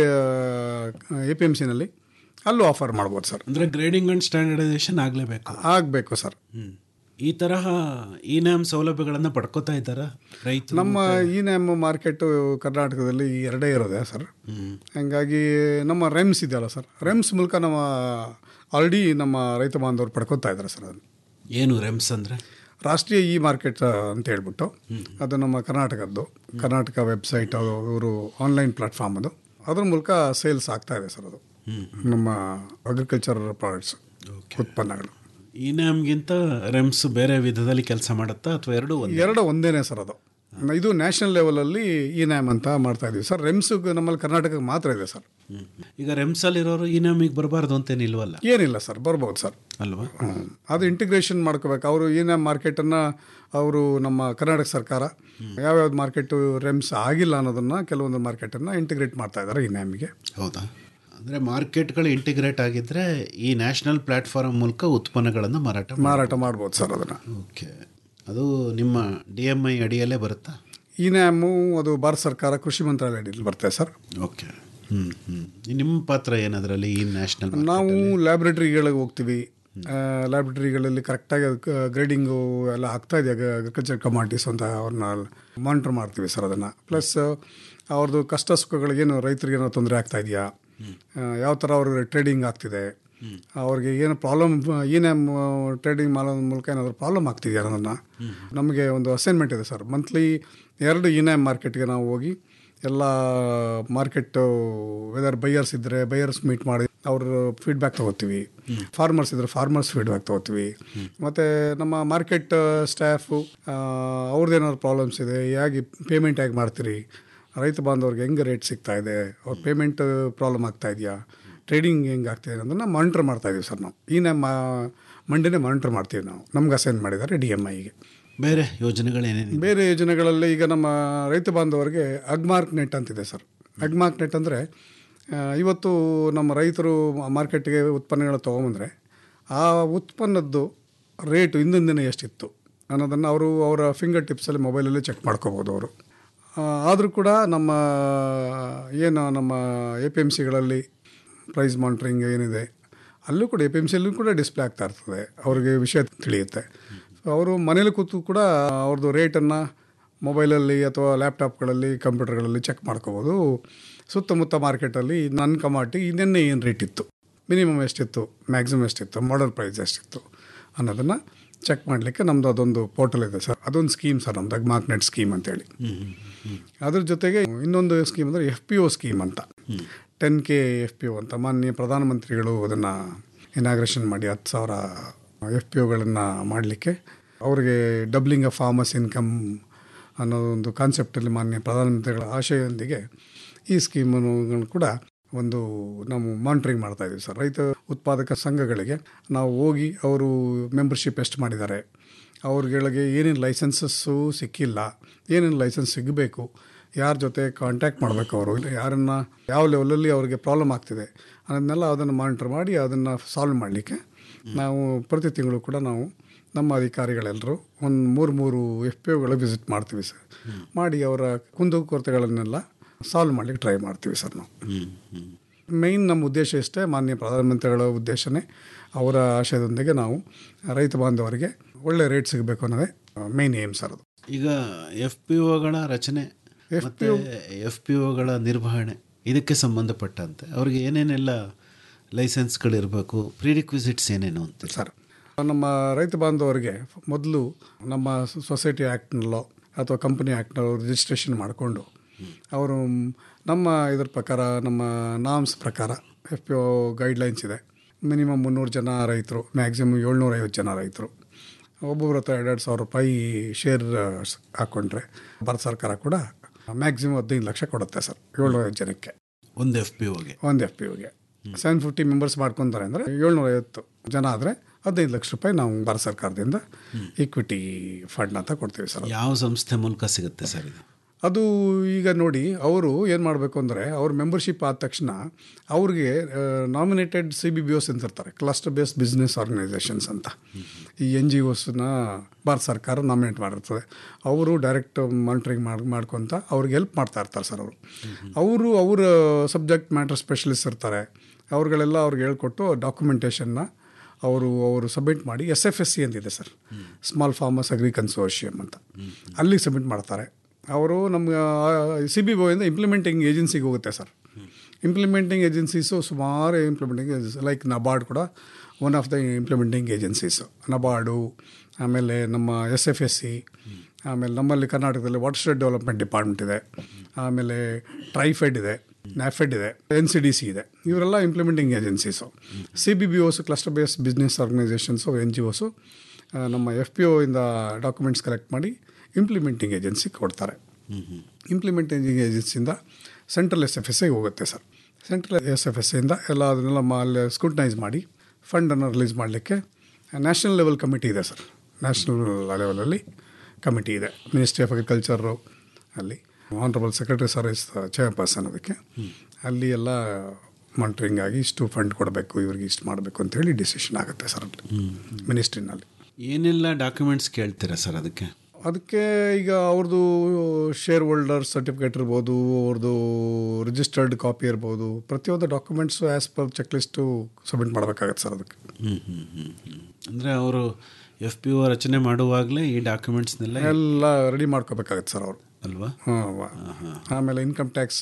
ಎ ಪಿ ಎಮ್ ಸಿನಲ್ಲಿ ಅಲ್ಲೂ ಆಫರ್ ಮಾಡ್ಬೋದು ಸರ್ ಅಂದರೆ ಗ್ರೇಡಿಂಗ್ ಆ್ಯಂಡ್ ಸ್ಟ್ಯಾಂಡರ್ಡೈಸೇಷನ್ ಆಗಲೇಬೇಕು ಆಗಬೇಕು ಸರ್ ಹ್ಞೂ ಈ ತರಹ ಈ ನ್ಯಾಮ್ ಸೌಲಭ್ಯಗಳನ್ನು ಪಡ್ಕೋತಾ ಇದ್ದಾರಾ ರೈತರು ನಮ್ಮ ಈ ನ್ಯಾಮ್ ಮಾರ್ಕೆಟು ಕರ್ನಾಟಕದಲ್ಲಿ ಈ ಎರಡೇ ಇರೋದೆ ಸರ್ ಹಂಗಾಗಿ ನಮ್ಮ ರೆಮ್ಸ್ ಇದೆಯಲ್ಲ ಸರ್ ರೆಮ್ಸ್ ಮೂಲಕ ನಮ್ಮ ಆಲ್ರೆಡಿ ನಮ್ಮ ರೈತ ಬಾಂಧವರು ಪಡ್ಕೊತಾ ಇದ್ದಾರೆ ಸರ್ ಅದನ್ನು ಏನು ರೆಮ್ಸ್ ಅಂದರೆ ರಾಷ್ಟ್ರೀಯ ಇ ಮಾರ್ಕೆಟ್ ಅಂತ ಹೇಳ್ಬಿಟ್ಟು ಅದು ನಮ್ಮ ಕರ್ನಾಟಕದ್ದು ಕರ್ನಾಟಕ ವೆಬ್ಸೈಟ್ ಅದು ಇವರು ಆನ್ಲೈನ್ ಪ್ಲಾಟ್ಫಾರ್ಮ್ ಅದು ಅದ್ರ ಮೂಲಕ ಸೇಲ್ಸ್ ಆಗ್ತಾ ಇದೆ ಸರ್ ಅದು ನಮ್ಮ ಅಗ್ರಿಕಲ್ಚರ್ ಪ್ರಾಡಕ್ಟ್ಸ್ ಉತ್ಪನ್ನಗಳು ಈ ನ್ಯಾಮ್ಗಿಂತ ರೆಮ್ಸ್ ಬೇರೆ ವಿಧದಲ್ಲಿ ಕೆಲಸ ಮಾಡುತ್ತಾ ಅಥವಾ ಎರಡೂ ಒಂದು ಎರಡು ಒಂದೇನೆ ಸರ್ ಅದು ಇದು ನ್ಯಾಷನಲ್ ಲೆವೆಲಲ್ಲಿ ಈ ನ್ಯಾಮ್ ಅಂತ ಮಾಡ್ತಾ ಇದೀವಿ ಸರ್ ರೆಮ್ಸ್ ನಮ್ಮಲ್ಲಿ ಕರ್ನಾಟಕಕ್ಕೆ ಮಾತ್ರ ಇದೆ ಸರ್ ಈಗ ರೆಮ್ಸಲ್ಲಿರೋರು ಈ ನ್ಯಾಮಿಗೆ ಬರಬಾರ್ದು ಅಂತೇನಿಲ್ವಲ್ಲ ಏನಿಲ್ಲ ಸರ್ ಬರ್ಬೋದು ಸರ್ ಅಲ್ವಾ ಹ್ಮ್. ಅದು ಇಂಟಿಗ್ರೇಷನ್ ಮಾಡ್ಕೋಬೇಕು ಅವರು ಈ ನ್ಯಾಮ್ ಮಾರ್ಕೆಟನ್ನು ಅವರು ನಮ್ಮ ಕರ್ನಾಟಕ ಸರ್ಕಾರ ಯಾವ್ಯಾವ್ದು ಮಾರ್ಕೆಟು ರೆಮ್ಸ್ ಆಗಿಲ್ಲ ಅನ್ನೋದನ್ನು ಕೆಲವೊಂದು ಮಾರ್ಕೆಟನ್ನು ಇಂಟಿಗ್ರೇಟ್ ಮಾಡ್ತಾ ಇದ್ದಾರೆ ಈ ನ್ಯಾಮಿಗೆ ಹೌದಾ ಅಂದರೆ ಮಾರ್ಕೆಟ್ಗಳು ಇಂಟಿಗ್ರೇಟ್ ಆಗಿದ್ದರೆ ಈ ನ್ಯಾಷನಲ್ ಪ್ಲ್ಯಾಟ್ಫಾರ್ಮ್ ಮೂಲಕ ಉತ್ಪನ್ನಗಳನ್ನು ಮಾರಾಟ ಮಾಡಿ ಮಾರಾಟ ಮಾಡ್ಬೋದು ಸರ್ ಅದನ್ನು ಓಕೆ ಅದು ನಿಮ್ಮ ಡಿ ಎಮ್ ಐ ಅಡಿಯಲ್ಲೇ ಬರುತ್ತಾ ಈ ನ್ಯಾಮು ಅದು ಭಾರತ ಸರ್ಕಾರ ಕೃಷಿ ಮಂತ್ರಾಲಯ ಅಡಿಯಲ್ಲಿ ಬರ್ತದೆ ಸರ್ ಓಕೆ ಹ್ಞೂ ಹ್ಞೂ ನಿಮ್ಮ ಪಾತ್ರ ಏನದರಲ್ಲಿ ಈ ನ್ಯಾಷನಲ್ ನಾವು ಲ್ಯಾಬ್ರೇಟರಿಗಳಿಗೆ ಹೋಗ್ತೀವಿ ಲ್ಯಾಬ್ರೇಟರಿಗಳಲ್ಲಿ ಕರೆಕ್ಟಾಗಿ ಅದಕ್ಕೆ ಗ್ರೇಡಿಂಗು ಎಲ್ಲ ಆಗ್ತಾ ಇದೆ ಅಗ್ರಿಕಲ್ಚರ್ ಕಮಾಡಿಟೀಸ್ ಅಂತ ಅವ್ರನ್ನ ಮಾನಿಟರ್ ಮಾಡ್ತೀವಿ ಸರ್ ಅದನ್ನು ಪ್ಲಸ್ ಅವ್ರದ್ದು ಕಷ್ಟ ಸುಖಗಳಿಗೇನು ರೈತರಿಗೆ ಏನೋ ತೊಂದರೆ ಆಗ್ತಾ ಇದೆಯಾ ಯಾವ ಥರ ಅವ್ರಿಗೆ ಟ್ರೇಡಿಂಗ್ ಆಗ್ತಿದೆ ಅವ್ರಿಗೆ ಏನು ಪ್ರಾಬ್ಲಮ್ ಏನೇ ಟ್ರೇಡಿಂಗ್ ಮಾಡೋದ್ರ ಮೂಲಕ ಏನಾದರೂ ಪ್ರಾಬ್ಲಮ್ ಆಗ್ತಿದೆಯಾ ಅನ್ನೋದನ್ನು ನಮಗೆ ಒಂದು ಅಸೈನ್ಮೆಂಟ್ ಇದೆ ಸರ್ ಮಂತ್ಲಿ ಎರಡು ಇನೇ ಮಾರ್ಕೆಟ್ಗೆ ನಾವು ಹೋಗಿ ಎಲ್ಲ ಮಾರ್ಕೆಟ್ ವೆದರ್ ಬೈಯರ್ಸ್ ಇದ್ದರೆ ಬೈಯರ್ಸ್ ಮೀಟ್ ಮಾಡಿ ಅವ್ರ ಫೀಡ್ಬ್ಯಾಕ್ ತೊಗೋತೀವಿ ಫಾರ್ಮರ್ಸ್ ಇದ್ದರೆ ಫಾರ್ಮರ್ಸ್ ಫೀಡ್ಬ್ಯಾಕ್ ತೊಗೋತೀವಿ ಮತ್ತು ನಮ್ಮ ಮಾರ್ಕೆಟ್ ಸ್ಟಾಫು ಅವ್ರದ್ದೇನಾದ್ರು ಪ್ರಾಬ್ಲಮ್ಸ್ ಇದೆ ಹೇಗೆ ಪೇಮೆಂಟ್ ಹೇಗೆ ಮಾಡ್ತೀರಿ ರೈತ ಬಾಂಧವ್ರಿಗೆ ಹೆಂಗೆ ರೇಟ್ ಸಿಗ್ತಾ ಇದೆ ಅವ್ರ ಪೇಮೆಂಟ್ ಪ್ರಾಬ್ಲಮ್ ಆಗ್ತಾ ಇದೆಯಾ ಟ್ರೇಡಿಂಗ್ ಹೆಂಗೆ ಆಗ್ತಿದೆ ಅನ್ನೋದನ್ನು ಮಾನಿಟರ್ ಮಾಡ್ತಾ ಇದೀವಿ ಸರ್ ನಾವು ಈ ನಮ್ಮ ಮಂಡಿನೇ ಮಾನಿಟರ್ ಮಾಡ್ತೀವಿ ನಾವು ನಮ್ಗೆ ಅಸೈನ್ ಮಾಡಿದ್ದಾರೆ ಡಿ ಎಮ್ ಐಗೆ ಬೇರೆ ಯೋಜನೆಗಳೇನೇನು ಬೇರೆ ಯೋಜನೆಗಳಲ್ಲಿ ಈಗ ನಮ್ಮ ರೈತ ಬಾಂಧವರಿಗೆ ಅಗ್ಮಾರ್ಕ್ ನೆಟ್ ಅಂತಿದೆ ಸರ್ ಅಗ್ಮಾರ್ಕ್ ನೆಟ್ ಅಂದರೆ ಇವತ್ತು ನಮ್ಮ ರೈತರು ಮಾರ್ಕೆಟ್ಗೆ ಉತ್ಪನ್ನಗಳು ತೊಗೊಂಬಂದರೆ ಆ ಉತ್ಪನ್ನದ್ದು ರೇಟು ಹಿಂದಿನ ದಿನ ಎಷ್ಟಿತ್ತು ಅನ್ನೋದನ್ನು ಅವರು ಅವರ ಫಿಂಗರ್ ಟಿಪ್ಸಲ್ಲಿ ಮೊಬೈಲಲ್ಲಿ ಚೆಕ್ ಮಾಡ್ಕೋಬೋದು ಅವರು ಆದರೂ ಕೂಡ ನಮ್ಮ ಏನು ನಮ್ಮ ಎ ಪಿ ಎಮ್ ಸಿಗಳಲ್ಲಿ ಪ್ರೈಸ್ ಮಾನಿಟ್ರಿಂಗ್ ಏನಿದೆ ಅಲ್ಲೂ ಕೂಡ ಎ ಪಿ ಎಮ್ ಸಿಯಲ್ಲೂ ಕೂಡ ಡಿಸ್ಪ್ಲೇ ಆಗ್ತಾ ಇರ್ತದೆ ಅವ್ರಿಗೆ ವಿಷಯ ತಿಳಿಯುತ್ತೆ ಸೊ ಅವರು ಮನೇಲಿ ಕೂತು ಕೂಡ ಅವ್ರದ್ದು ರೇಟನ್ನು ಮೊಬೈಲಲ್ಲಿ ಅಥವಾ ಲ್ಯಾಪ್ಟಾಪ್ಗಳಲ್ಲಿ ಕಂಪ್ಯೂಟರ್ಗಳಲ್ಲಿ ಚೆಕ್ ಮಾಡ್ಕೋಬೋದು ಸುತ್ತಮುತ್ತ ಮಾರ್ಕೆಟಲ್ಲಿ ನನ್ನ ಕಮಾಟಿ ನಿನ್ನೆ ಏನು ರೇಟ್ ಇತ್ತು ಮಿನಿಮಮ್ ಎಷ್ಟಿತ್ತು ಮ್ಯಾಕ್ಸಿಮಮ್ ಎಷ್ಟಿತ್ತು ಮಾಡಲ್ ಪ್ರೈಸ್ ಎಷ್ಟಿತ್ತು ಅನ್ನೋದನ್ನು ಚೆಕ್ ಮಾಡಲಿಕ್ಕೆ ನಮ್ಮದು ಅದೊಂದು ಪೋರ್ಟಲ್ ಇದೆ ಸರ್ ಅದೊಂದು ಸ್ಕೀಮ್ ಸರ್ ನಮ್ದು ಮಾರ್ಕ್ನೆಟ್ ಸ್ಕೀಮ್ ಅಂತೇಳಿ ಅದ್ರ ಜೊತೆಗೆ ಇನ್ನೊಂದು ಸ್ಕೀಮ್ ಅಂದರೆ ಎಫ್ ಪಿ ಒ ಸ್ಕೀಮ್ ಅಂತ ten K F P O ಅಂತ ಮಾನ್ಯ ಪ್ರಧಾನಮಂತ್ರಿಗಳು ಅದನ್ನು ಇನಾಗ್ರೇಷನ್ ಮಾಡಿ ಹತ್ತು ಸಾವಿರ ಎಫ್ ಪಿ ಒಗಳನ್ನು ಮಾಡಲಿಕ್ಕೆ ಅವರಿಗೆ ಡಬ್ಲಿಂಗ್ ಆಫ್ ಫಾರ್ಮರ್ಸ್ ಇನ್ಕಮ್ ಅನ್ನೋ ಒಂದು ಕಾನ್ಸೆಪ್ಟಲ್ಲಿ ಮಾನ್ಯ ಪ್ರಧಾನಮಂತ್ರಿಗಳ ಆಶಯದೊಂದಿಗೆ ಈ ಸ್ಕೀಮನ್ನು ಕೂಡ ಒಂದು ನಾವು ಮಾನಿಟ್ರಿಂಗ್ ಮಾಡ್ತಾ ಇದ್ದೀವಿ ಸರ್ ರೈತ ಉತ್ಪಾದಕ ಸಂಘಗಳಿಗೆ ನಾವು ಹೋಗಿ ಅವರು ಮೆಂಬರ್ಶಿಪ್ ಎಷ್ಟು ಮಾಡಿದ್ದಾರೆ ಅವ್ರಗಳಿಗೆ ಏನೇನು ಲೈಸೆನ್ಸಸ್ಸು ಸಿಕ್ಕಿಲ್ಲ ಏನೇನು ಲೈಸೆನ್ಸ್ ಸಿಗಬೇಕು ಯಾರ ಜೊತೆ ಕಾಂಟ್ಯಾಕ್ಟ್ ಮಾಡಬೇಕು ಅವರು ಇಲ್ಲ ಯಾರನ್ನು ಯಾವ ಲೆವೆಲಲ್ಲಿ ಅವರಿಗೆ ಪ್ರಾಬ್ಲಮ್ ಆಗ್ತಿದೆ ಅದನ್ನೆಲ್ಲ ಅದನ್ನು ಮಾನಿಟರ್ ಮಾಡಿ ಅದನ್ನು ಸಾಲ್ವ್ ಮಾಡಲಿಕ್ಕೆ ನಾವು ಪ್ರತಿ ತಿಂಗಳು ಕೂಡ ನಾವು ನಮ್ಮ ಅಧಿಕಾರಿಗಳೆಲ್ಲರೂ ಒಂದು ಮೂರು ಮೂರು ಎಫ್ ಪಿ ಒಗಳು ವಿಸಿಟ್ ಮಾಡ್ತೀವಿ ಸರ್ ಮಾಡಿ ಅವರ ಕುಂದುಕೊರತೆಗಳನ್ನೆಲ್ಲ ಸಾಲ್ವ್ ಮಾಡಲಿಕ್ಕೆ ಟ್ರೈ ಮಾಡ್ತೀವಿ ಸರ್ ನಾವು ಮೇಯ್ನ್ ನಮ್ಮ ಉದ್ದೇಶ ಇಷ್ಟೇ ಮಾನ್ಯ ಪ್ರಧಾನಮಂತ್ರಿಗಳ ಉದ್ದೇಶನೇ ಅವರ ಆಶಯದೊಂದಿಗೆ ನಾವು ರೈತ ಬಾಂಧವರಿಗೆ ಒಳ್ಳೆ ರೇಟ್ ಸಿಗಬೇಕು ಅನ್ನೋದೇ ಮೇಯ್ನ್ ಏಮ್ ಸರ್ ಅದು ಈಗ ಎಫ್ ಪಿ ಒಗಳ ರಚನೆ ಮತ್ತು ಎಫ್ ಪಿ ಒಗಳ ನಿರ್ವಹಣೆ ಇದಕ್ಕೆ ಸಂಬಂಧಪಟ್ಟಂತೆ ಅವ್ರಿಗೆ ಏನೇನೆಲ್ಲ ಲೈಸೆನ್ಸ್ಗಳಿರಬೇಕು ಪ್ರಿರಿಕ್ವಿಸಿಟ್ಸ್ ಏನೇನು ಅಂತ ಸರ್ ನಮ್ಮ ರೈತ ಬಾಂಧವರಿಗೆ ಮೊದಲು ನಮ್ಮ ಸೊಸೈಟಿ ಆ್ಯಕ್ಟ್ನಲ್ಲೋ ಅಥವಾ ಕಂಪನಿ ಆ್ಯಕ್ಟ್ನಲ್ಲೋ ರಿಜಿಸ್ಟ್ರೇಷನ್ ಮಾಡಿಕೊಂಡು ಅವರು ನಮ್ಮ ಇದ್ರ ಪ್ರಕಾರ ನಮ್ಮ ನಾಮ್ಸ್ ಪ್ರಕಾರ ಎಫ್ ಪಿ ಒ ಗೈಡ್ಲೈನ್ಸ್ ಇದೆ ಮಿನಿಮಮ್ ಮುನ್ನೂರು ಜನ ರೈತರು ಮ್ಯಾಕ್ಸಿಮಮ್ ಏಳ್ನೂರೈವತ್ತು ಜನ ರೈತರು ಒಬ್ಬೊಬ್ಬರ ಹತ್ರ ಎರಡೆರಡು ಸಾವಿರ ರೂಪಾಯಿ ಶೇರ್ ಹಾಕ್ಕೊಂಡ್ರೆ ಭಾರತ ಸರ್ಕಾರ ಕೂಡ ಮ್ಯಾಕ್ಸಿಮಮ್ ಹದಿನೈದು ಲಕ್ಷ ಕೊಡುತ್ತೆ ಸರ್ ಏಳ್ನೂರೈವತ್ತು ಜನಕ್ಕೆ ಒಂದು ಎಫ್ ಪಿ ಒಗೆ ಒಂದು ಎಫ್ ಪಿ ಒಗೆ ಸೆವೆನ್ ಫಿಫ್ಟಿ ಮೆಂಬರ್ಸ್ ಮಾಡ್ಕೊತಾರೆ ಅಂದರೆ ಏಳ್ನೂರೈವತ್ತು ಜನ ಆದರೆ ಹದಿನೈದು ಲಕ್ಷ ರೂಪಾಯಿ ನಾವು ಭಾರತ ಸರ್ಕಾರದಿಂದ ಈಕ್ವಿಟಿ ಫಂಡ್ ಅಂತ ಕೊಡ್ತೀವಿ ಸರ್ ಯಾವ ಸಂಸ್ಥೆ ಮೂಲಕ ಸಿಗುತ್ತೆ ಸರ್ ಇದು ಅದು ಈಗ ನೋಡಿ ಅವರು ಏನು ಮಾಡಬೇಕು ಅಂದರೆ ಅವ್ರ ಮೆಂಬರ್ಶಿಪ್ ಆದ ತಕ್ಷಣ ಅವ್ರಿಗೆ nominated C B B Os ಅಂತ ಇರ್ತಾರೆ ಕ್ಲಸ್ಟರ್ ಬೇಸ್ಡ್ ಬಿಸ್ನೆಸ್ ಆರ್ಗನೈಸೇಷನ್ಸ್ ಅಂತ ಈ ಎನ್ ಜಿ ಒಸ್ನ ಭಾರತ ಸರ್ಕಾರ ನಾಮಿನೇಟ್ ಮಾಡಿರ್ತದೆ ಅವರು ಡೈರೆಕ್ಟ್ ಮಾನಿಟ್ರಿಂಗ್ ಮಾಡಿ ಮಾಡ್ಕೊತ ಅವ್ರಿಗೆ ಹೆಲ್ಪ್ ಮಾಡ್ತಾ ಇರ್ತಾರೆ ಸರ್ ಅವರು ಅವರು ಅವರ ಸಬ್ಜೆಕ್ಟ್ ಮ್ಯಾಟರ್ ಸ್ಪೆಷಲಿಸ್ಟ್ ಇರ್ತಾರೆ ಅವ್ರುಗಳೆಲ್ಲ ಅವ್ರಿಗೆ ಹೇಳ್ಕೊಟ್ಟು ಡಾಕ್ಯುಮೆಂಟೇಷನ್ನ ಅವರು ಅವರು ಸಬ್ಮಿಟ್ ಮಾಡಿ ಎಸ್ ಎಫ್ ಎಸ್ ಸಿ ಅಂತಿದೆ sir small farmers agri consortium ಅಂತ ಅಲ್ಲಿ ಸಬ್ಮಿಟ್ ಮಾಡ್ತಾರೆ ಅವರು ನಮ್ಗೆ ಸಿ ಬಿ ಬೋಯಿಂದ ಇಂಪ್ಲಿಮೆಂಟಿಂಗ್ ಏಜೆನ್ಸಿಗೆ ಹೋಗುತ್ತೆ ಸರ್ ಇಂಪ್ಲಿಮೆಂಟಿಂಗ್ ಏಜೆನ್ಸೀಸು ಸುಮಾರು ಇಂಪ್ಲಿಮೆಂಟಿಂಗ್ ಏಜೆನ್ಸಿ ಲೈಕ್ ನಬಾರ್ಡ್ ಕೂಡ one of the implementing agencies NABARD ಆಮೇಲೆ ನಮ್ಮ ಎಸ್ ಎಫ್ ಎಸ್ ಸಿ ಆಮೇಲೆ ನಮ್ಮಲ್ಲಿ ಕರ್ನಾಟಕದಲ್ಲಿ ವಾಟರ್ ಸ್ಟೇಟ್ ಡೆವಲಪ್ಮೆಂಟ್ ಡಿಪಾರ್ಟ್ಮೆಂಟ್ ಇದೆ ಆಮೇಲೆ ಟ್ರೈಫೆಡ್ ಇದೆ ನ್ಯಾಫೆಡ್ ಇದೆ ಎನ್ ಸಿ ಡಿ ಸಿ ಇದೆ ಇವರೆಲ್ಲ implementing agencies C B B Os cluster base business organisations N G Os ನಮ್ಮ ಎಫ್ ಪಿ ಒಯಿಂದ ಡಾಕ್ಯುಮೆಂಟ್ಸ್ ಕಲೆಕ್ಟ್ ಮಾಡಿ ಇಂಪ್ಲಿಮೆಂಟಿಂಗ್ ಏಜೆನ್ಸಿ ಕೊಡ್ತಾರೆ ಇಂಪ್ಲಿಮೆಂಟಿಂಗ್ ಏಜೆನ್ಸಿಯಿಂದ central S F S I ಹೋಗುತ್ತೆ sir central S F S ಐಯಿಂದ ಎಲ್ಲ ಅದನ್ನೆಲ್ಲ ಅಲ್ಲಿ ಸ್ಕ್ರೂಟನೈಸ್ ಮಾಡಿ ಫಂಡನ್ನು ರಿಲೀಸ್ ಮಾಡಲಿಕ್ಕೆ ನ್ಯಾಷನಲ್ ಲೆವೆಲ್ ಕಮಿಟಿ ಇದೆ ಸರ್ ನ್ಯಾಷನಲ್ ಲೆವೆಲಲ್ಲಿ ಕಮಿಟಿ ಇದೆ ಮಿನಿಸ್ಟ್ರಿ ಆಫ್ ಅಗ್ರಿಕಲ್ಚರು ಅಲ್ಲಿ honourable secretary sir is chairperson ಅದಕ್ಕೆ ಅಲ್ಲಿ ಎಲ್ಲ ಮಾನಿಟ್ರಿಂಗ್ ಆಗಿ ಇಷ್ಟು ಫಂಡ್ ಕೊಡಬೇಕು ಇವ್ರಿಗೆ ಇಷ್ಟು ಮಾಡಬೇಕು ಅಂತೇಳಿ ಡಿಸಿಷನ್ ಆಗುತ್ತೆ ಸರ್ ಅಲ್ಲಿ ಮಿನಿಸ್ಟ್ರಿನಲ್ಲಿ ಏನೆಲ್ಲ ಡಾಕ್ಯುಮೆಂಟ್ಸ್ ಕೇಳ್ತೀರಾ ಸರ್ ಅದಕ್ಕೆ ಅದಕ್ಕೆ ಈಗ ಅವ್ರದ್ದು ಶೇರ್ ಹೋಲ್ಡರ್ ಸರ್ಟಿಫಿಕೇಟ್ ಇರ್ಬೋದು ಅವ್ರದ್ದು ರಿಜಿಸ್ಟರ್ಡ್ ಕಾಪಿ ಇರ್ಬೋದು ಪ್ರತಿಯೊಂದು documents as per checklist submit ಮಾಡಬೇಕಾಗತ್ತೆ ಸರ್ ಅದಕ್ಕೆ ಹ್ಞೂ ಹ್ಞೂ ಹ್ಞೂ ಹ್ಞೂ ಅಂದರೆ ಅವರು ಎಫ್ ಪಿ ಒ ರಚನೆ ಮಾಡುವಾಗಲೇ ಈ ಡಾಕ್ಯುಮೆಂಟ್ಸ್ನೆಲ್ಲ ಎಲ್ಲ ರೆಡಿ ಮಾಡ್ಕೋಬೇಕಾಗತ್ತೆ ಸರ್ ಅವರು ಅಲ್ವಾ ಹಾಂ ಆಮೇಲೆ income tax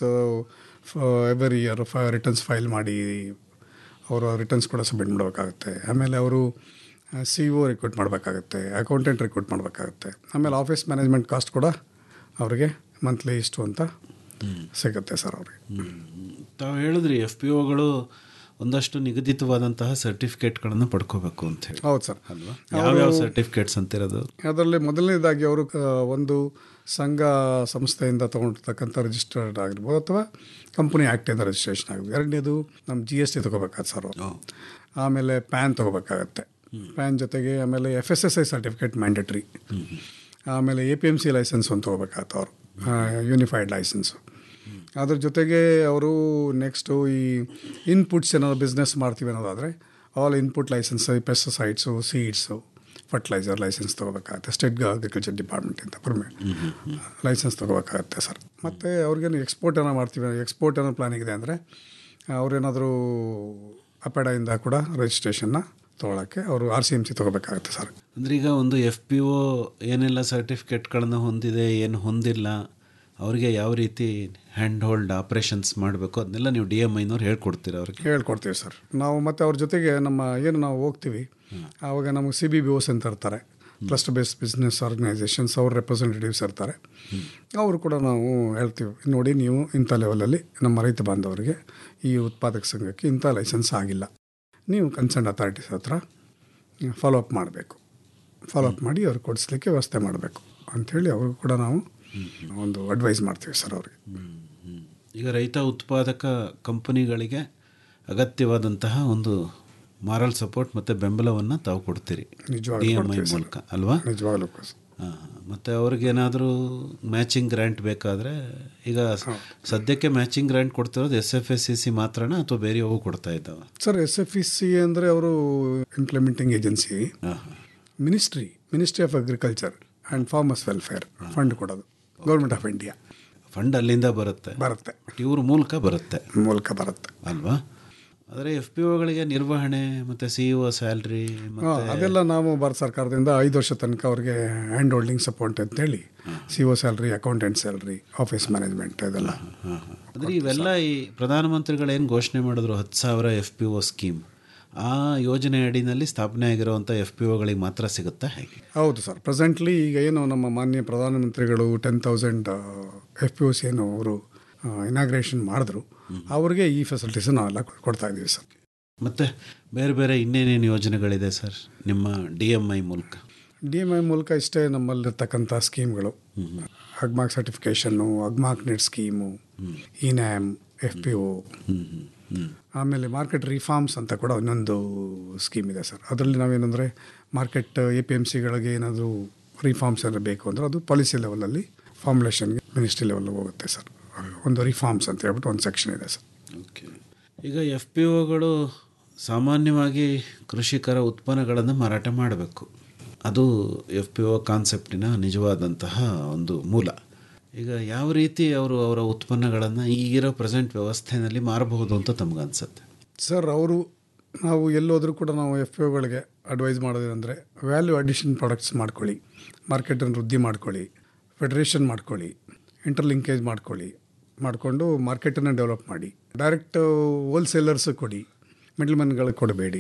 every year returns file ಮಾಡಿ ಅವರು ರಿಟರ್ನ್ಸ್ ಕೂಡ ಸಬ್ಮಿಟ್ ಮಾಡಬೇಕಾಗುತ್ತೆ ಆಮೇಲೆ ಅವರು ಸಿ ಒ ರಿಕ್ರೂಟ್ ಮಾಡಬೇಕಾಗುತ್ತೆ ಅಕೌಂಟೆಂಟ್ ರಿಕ್ರೂಟ್ ಮಾಡಬೇಕಾಗುತ್ತೆ ಆಮೇಲೆ ಆಫೀಸ್ ಮ್ಯಾನೇಜ್ಮೆಂಟ್ ಕಾಸ್ಟ್ ಕೂಡ ಅವರಿಗೆ ಮಂತ್ಲಿ ಇಷ್ಟು ಅಂತ ಸಿಗುತ್ತೆ ಸರ್ ಅವ್ರಿಗೆ ತಾವು ಹೇಳಿದ್ರಿ ಎಫ್ ಪಿ ಒಗಳು ಒಂದಷ್ಟು ನಿಗದಿತವಾದಂತಹ ಸರ್ಟಿಫಿಕೇಟ್ಗಳನ್ನು ಪಡ್ಕೋಬೇಕು ಅಂತ ಹೇಳಿ ಹೌದು ಸರ್ ಅಲ್ವಾ ಯಾವ್ಯಾವ ಸರ್ಟಿಫಿಕೇಟ್ಸ್ ಅಂತಿರೋದು ಅದರಲ್ಲಿ ಮೊದಲನೇದಾಗಿ ಅವರು ಆ, ಒಂದು ಸಂಘ ಸಂಸ್ಥೆಯಿಂದ ತೊಗೊಂಡಿರ್ತಕ್ಕಂಥ ರಿಜಿಸ್ಟರ್ಡ್ ಆಗಿರ್ಬೋದು ಅಥವಾ ಕಂಪನಿ ಆ್ಯಕ್ಟಿಂದ ರಿಜಿಸ್ಟ್ರೇಷನ್ ಆಗಿರ್ಬೋದು ಎರಡನೇದು ನಮ್ಮ ಜಿ ಎಸ್ ಟಿ ತೊಗೋಬೇಕಾಗತ್ತೆ ಸರ್ ಅವರು ಆಮೇಲೆ ಪ್ಯಾನ್ ತೊಗೋಬೇಕಾಗತ್ತೆ ಪ್ಯಾನ್ ಜೊತೆಗೆ ಆಮೇಲೆ F S S I certificate mandatory ಆಮೇಲೆ A P M C licence ಒಂದು ತೊಗೋಬೇಕಾಗತ್ತೆ ಅವರು ಯೂನಿಫೈಡ್ ಲೈಸೆನ್ಸು ಅದ್ರ ಜೊತೆಗೆ ಅವರು ನೆಕ್ಸ್ಟು ಈ ಇನ್ಪುಟ್ಸ್ ಏನಾದ್ರು ಬಿಸ್ನೆಸ್ ಮಾಡ್ತೀವಿ ಅನ್ನೋದಾದರೆ all input licence pesticides seeds fertiliser licence ತೊಗೋಬೇಕಾಗತ್ತೆ ಸ್ಟೇಟ್ ಅಗ್ರಿಕಲ್ಚರ್ ಡಿಪಾರ್ಟ್ಮೆಂಟಿಂದ ಪರ್ಮಿಟ್ ಲೈಸೆನ್ಸ್ ತೊಗೋಬೇಕಾಗತ್ತೆ ಸರ್ ಮತ್ತು ಅವ್ರಿಗೇನು ಎಕ್ಸ್ಪೋರ್ಟ್ ಏನೋ ಮಾಡ್ತೀವಿ ಎಕ್ಸ್ಪೋರ್ಟ್ ಏನೋ ಪ್ಲಾನಿಂಗ್ ಇದೆ ಅಂದರೆ ಅವ್ರೇನಾದರೂ ಅಪೆಡಾಯಿಂದ ಕೂಡ ರಿಜಿಸ್ಟ್ರೇಷನ್ನ ತೊಗೊಳಕ್ಕೆ ಅವರು ಆರ್ ಸಿ ಎಮ್ ಸಿ ತೊಗೋಬೇಕಾಗತ್ತೆ ಸರ್ ಅಂದ್ರೆ ಈಗ ಒಂದು ಎಫ್ ಪಿ ಒ ಏನೆಲ್ಲ ಸರ್ಟಿಫಿಕೇಟ್ಗಳನ್ನು ಹೊಂದಿದೆ ಏನು ಹೊಂದಿಲ್ಲ ಅವರಿಗೆ ಯಾವ ರೀತಿ ಹ್ಯಾಂಡ್ ಹೋಲ್ಡ್ ಆಪ್ರೇಷನ್ಸ್ ಮಾಡಬೇಕು ಅದನ್ನೆಲ್ಲ ನೀವು ಡಿ ಎಮ್ ಐನವ್ರು ಹೇಳ್ಕೊಡ್ತೀರಾ ಅವ್ರಿಗೆ ಹೇಳ್ಕೊಡ್ತೀವಿ ಸರ್ ನಾವು ಮತ್ತು ಅವ್ರ ಜೊತೆಗೆ ನಮ್ಮ ಏನು ನಾವು ಹೋಗ್ತೀವಿ ಆವಾಗ ನಮಗೆ ಸಿ ಬಿ ಬಿ ಓಸ್ ಅಂತ ಇರ್ತಾರೆ ಕ್ಲಸ್ಟರ್ ಬೇಸ್ಡ್ ಬಿಸ್ನೆಸ್ ಆರ್ಗನೈಸೇಷನ್ಸ್ ಅವ್ರ ರೆಪ್ರೆಸೆಂಟೇಟಿವ್ಸ್ ಇರ್ತಾರೆ ಅವರು ಕೂಡ ನಾವು ಹೇಳ್ತೀವಿ ನೋಡಿ ನೀವು ಇಂಥ ಲೆವೆಲಲ್ಲಿ ನಮ್ಮ ರೈತ ಬಾಂಧವರಿಗೆ ಈ ಉತ್ಪಾದಕ ಸಂಘಕ್ಕೆ ಇಂಥ ಲೈಸೆನ್ಸ್ ಆಗಿಲ್ಲ ನೀವು ಕನ್ಸರ್ನ್ ಅಥಾರಿಟೀಸ್ ಹತ್ರ ಫಾಲೋ ಅಪ್ ಮಾಡಬೇಕು ಫಾಲೋ ಅಪ್ ಮಾಡಿ ಅವ್ರಿಗೆ ಕೊಡಿಸ್ಲಿಕ್ಕೆ ವ್ಯವಸ್ಥೆ ಮಾಡಬೇಕು ಅಂಥೇಳಿ ಅವ್ರಿಗೂ ಕೂಡ ನಾವು ಒಂದು ಅಡ್ವೈಸ್ ಮಾಡ್ತೀವಿ ಸರ್ ಅವ್ರಿಗೆ ಈಗ ರೈತ ಉತ್ಪಾದಕ ಕಂಪನಿಗಳಿಗೆ ಅಗತ್ಯವಾದಂತಹ ಒಂದು ಮಾರಲ್ ಸಪೋರ್ಟ್ ಮತ್ತು ಬೆಂಬಲವನ್ನು ತಾವು ಕೊಡ್ತೀರಿ ನಿಜವಾಗ್ಲೂ ಡಿ ಎಮ್ ಐ ಕೊಡ್ತೀವಿ ಸರ್. ಮೂಲಕ ಅಲ್ವಾ ನಿಜವಾಗ್ಲೂ ಹಾಂ ಮತ್ತು ಅವ್ರಿಗೇನಾದರೂ ಮ್ಯಾಚಿಂಗ್ ಗ್ರ್ಯಾಂಟ್ ಬೇಕಾದರೆ ಈಗ ಸದ್ಯಕ್ಕೆ ಮ್ಯಾಚಿಂಗ್ ಗ್ರ್ಯಾಂಟ್ ಕೊಡ್ತಿರೋದು S F S C C ಮಾತ್ರನಾ ಅಥವಾ ಬೇರೆಯವು ಕೊಡ್ತಾ ಇದ್ದಾವೆ sir S F E C ಅಂದರೆ ಅವರು ಇಂಪ್ಲಿಮೆಂಟಿಂಗ್ ಏಜೆನ್ಸಿ ಹಾಂ ಹಾಂ ministry ministry of agriculture and farmers welfare fund ಕೊಡೋದು ಗೌರ್ಮೆಂಟ್ ಆಫ್ ಇಂಡಿಯಾ ಫಂಡ್ ಅಲ್ಲಿಂದ ಬರುತ್ತೆ ಬರುತ್ತೆ ಬಟ್ ಇವ್ರ ಮೂಲಕ ಬರುತ್ತೆ ಮೂಲಕ ಬರುತ್ತೆ ಅಲ್ವಾ ಆದರೆ ಎಫ್ ಪಿ ಒಗಳಿಗೆ ನಿರ್ವಹಣೆ ಮತ್ತು ಸಿ ಇ ಒ ಸ್ಯಾಲ್ರಿ ಹಾ, ಮತ್ತು ಅದೆಲ್ಲ ನಾವು ಭಾರತ ಸರ್ಕಾರದಿಂದ ಐದು ವರ್ಷ ತನಕ ಅವ್ರಿಗೆ ಹ್ಯಾಂಡ್ ಹೋಲ್ಡಿಂಗ್ ಸಪೋರ್ಟ್ ಅಂತೇಳಿ C O salary accountant salary office management ಇದೆಲ್ಲ ಅಂದರೆ ಇವೆಲ್ಲ ಈ ಪ್ರಧಾನಮಂತ್ರಿಗಳೇನು ಘೋಷಣೆ ಮಾಡಿದ್ರು ಹತ್ತು ಸಾವಿರ ಎಫ್ ಪಿ ಒ ಸ್ಕೀಮ್ ಆ ಯೋಜನೆ ಅಡಿನಲ್ಲಿ ಸ್ಥಾಪನೆ ಆಗಿರುವಂಥ ಎಫ್ ಪಿ ಒಗಳಿಗೆ ಮಾತ್ರ ಸಿಗುತ್ತಾ ಹೇಗೆ ಹೌದು ಸರ್ ಪ್ರೆಸೆಂಟ್ಲಿ ಈಗ ಏನು ನಮ್ಮ ಮಾನ್ಯ ಪ್ರಧಾನಮಂತ್ರಿಗಳು ten thousand F P Os ಏನು ಅವರು ಇನಾಗ್ರೇಷನ್ ಮಾಡಿದ್ರು ಅವ್ರಿಗೆ ಈ ಫೆಸಿಲಿಟೀಸ್ ನಾವೆಲ್ಲ ಕೊಡ್ತಾ ಇದ್ದೀವಿ ಸರ್ ಮತ್ತು ಬೇರೆ ಬೇರೆ ಇನ್ನೇನೇನು ಯೋಜನೆಗಳಿದೆ ಸರ್ ನಿಮ್ಮ ಡಿ ಎಮ್ ಐ ಮೂಲಕ ಡಿ ಎಮ್ ಐ ಮೂಲಕ ಇಷ್ಟೇ ನಮ್ಮಲ್ಲಿರ್ತಕ್ಕಂಥ ಸ್ಕೀಮ್ಗಳು ಅಗ್ಮಾಕ್ ಸರ್ಟಿಫಿಕೇಷನ್ನು Agmark net scheme e NAM F P O ಆಮೇಲೆ ಮಾರ್ಕೆಟ್ ರಿಫಾರ್ಮ್ಸ್ ಅಂತ ಕೂಡ ಇನ್ನೊಂದು ಸ್ಕೀಮ್ ಇದೆ ಸರ್ ಅದರಲ್ಲಿ ನಾವೇನೆಂದರೆ ಮಾರ್ಕೆಟ್ ಎ ಪಿ ಎಮ್ ಸಿಗಳಿಗೆ ಏನಾದರೂ ರಿಫಾರ್ಮ್ಸ್ ಏನಾದ್ರು ಬೇಕು ಅಂದರೆ ಅದು ಪಾಲಿಸಿ ಲೆವೆಲಲ್ಲಿ ಫಾರ್ಮುಲೇಷನ್ಗೆ ಮಿನಿಸ್ಟ್ರಿ ಲೆವೆಲ್ ಹೋಗುತ್ತೆ ಸರ್ ಒಂದು ರಿಫಾರ್ಮ್ಸ್ ಅಂತ ಹೇಳ್ಬಿಟ್ಟು ಒಂದು ಸೆಕ್ಷನ್ ಇದೆ ಸರ್ ಓಕೆ ಈಗ ಎಫ್ ಪಿ ಒಗಳು ಸಾಮಾನ್ಯವಾಗಿ ಕೃಷಿಕರ ಉತ್ಪನ್ನಗಳನ್ನು ಮಾರಾಟ ಮಾಡಬೇಕು ಅದು ಎಫ್ ಪಿ ಒ ಕಾನ್ಸೆಪ್ಟಿನ ನಿಜವಾದಂತಹ ಒಂದು ಮೂಲ ಈಗ ಯಾವ ರೀತಿ ಅವರು ಅವರ ಉತ್ಪನ್ನಗಳನ್ನು ಈಗಿರೋ ಪ್ರೆಸೆಂಟ್ ವ್ಯವಸ್ಥೆಯಲ್ಲಿ ಮಾರಬಹುದು ಅಂತ ತಮಗನ್ಸುತ್ತೆ ಸರ್ ಅವರು ನಾವು ಎಲ್ಲೋದ್ರೂ ಕೂಡ ನಾವು ಎಫ್ ಒಗಳಿಗೆ ಅಡ್ವೈಸ್ ಮಾಡೋದೇನೆಂದರೆ ವ್ಯಾಲ್ಯೂ ಅಡಿಷನ್ ಪ್ರಾಡಕ್ಟ್ಸ್ ಮಾಡ್ಕೊಳ್ಳಿ ಮಾರ್ಕೆಟನ್ನು ವೃದ್ಧಿ ಮಾಡ್ಕೊಳ್ಳಿ ಫೆಡರೇಷನ್ ಮಾಡ್ಕೊಳ್ಳಿ ಇಂಟರ್ಲಿಂಕೇಜ್ ಮಾಡ್ಕೊಳ್ಳಿ ಮಾಡಿಕೊಂಡು ಮಾರ್ಕೆಟನ್ನು ಡೆವಲಪ್ ಮಾಡಿ ಡೈರೆಕ್ಟ್ ಹೋಲ್ಸೇಲರ್ಸ್ ಕೊಡಿ ಮಿಡ್ಲ್ಮನ್ಗಳಿಗೆ ಕೊಡಬೇಡಿ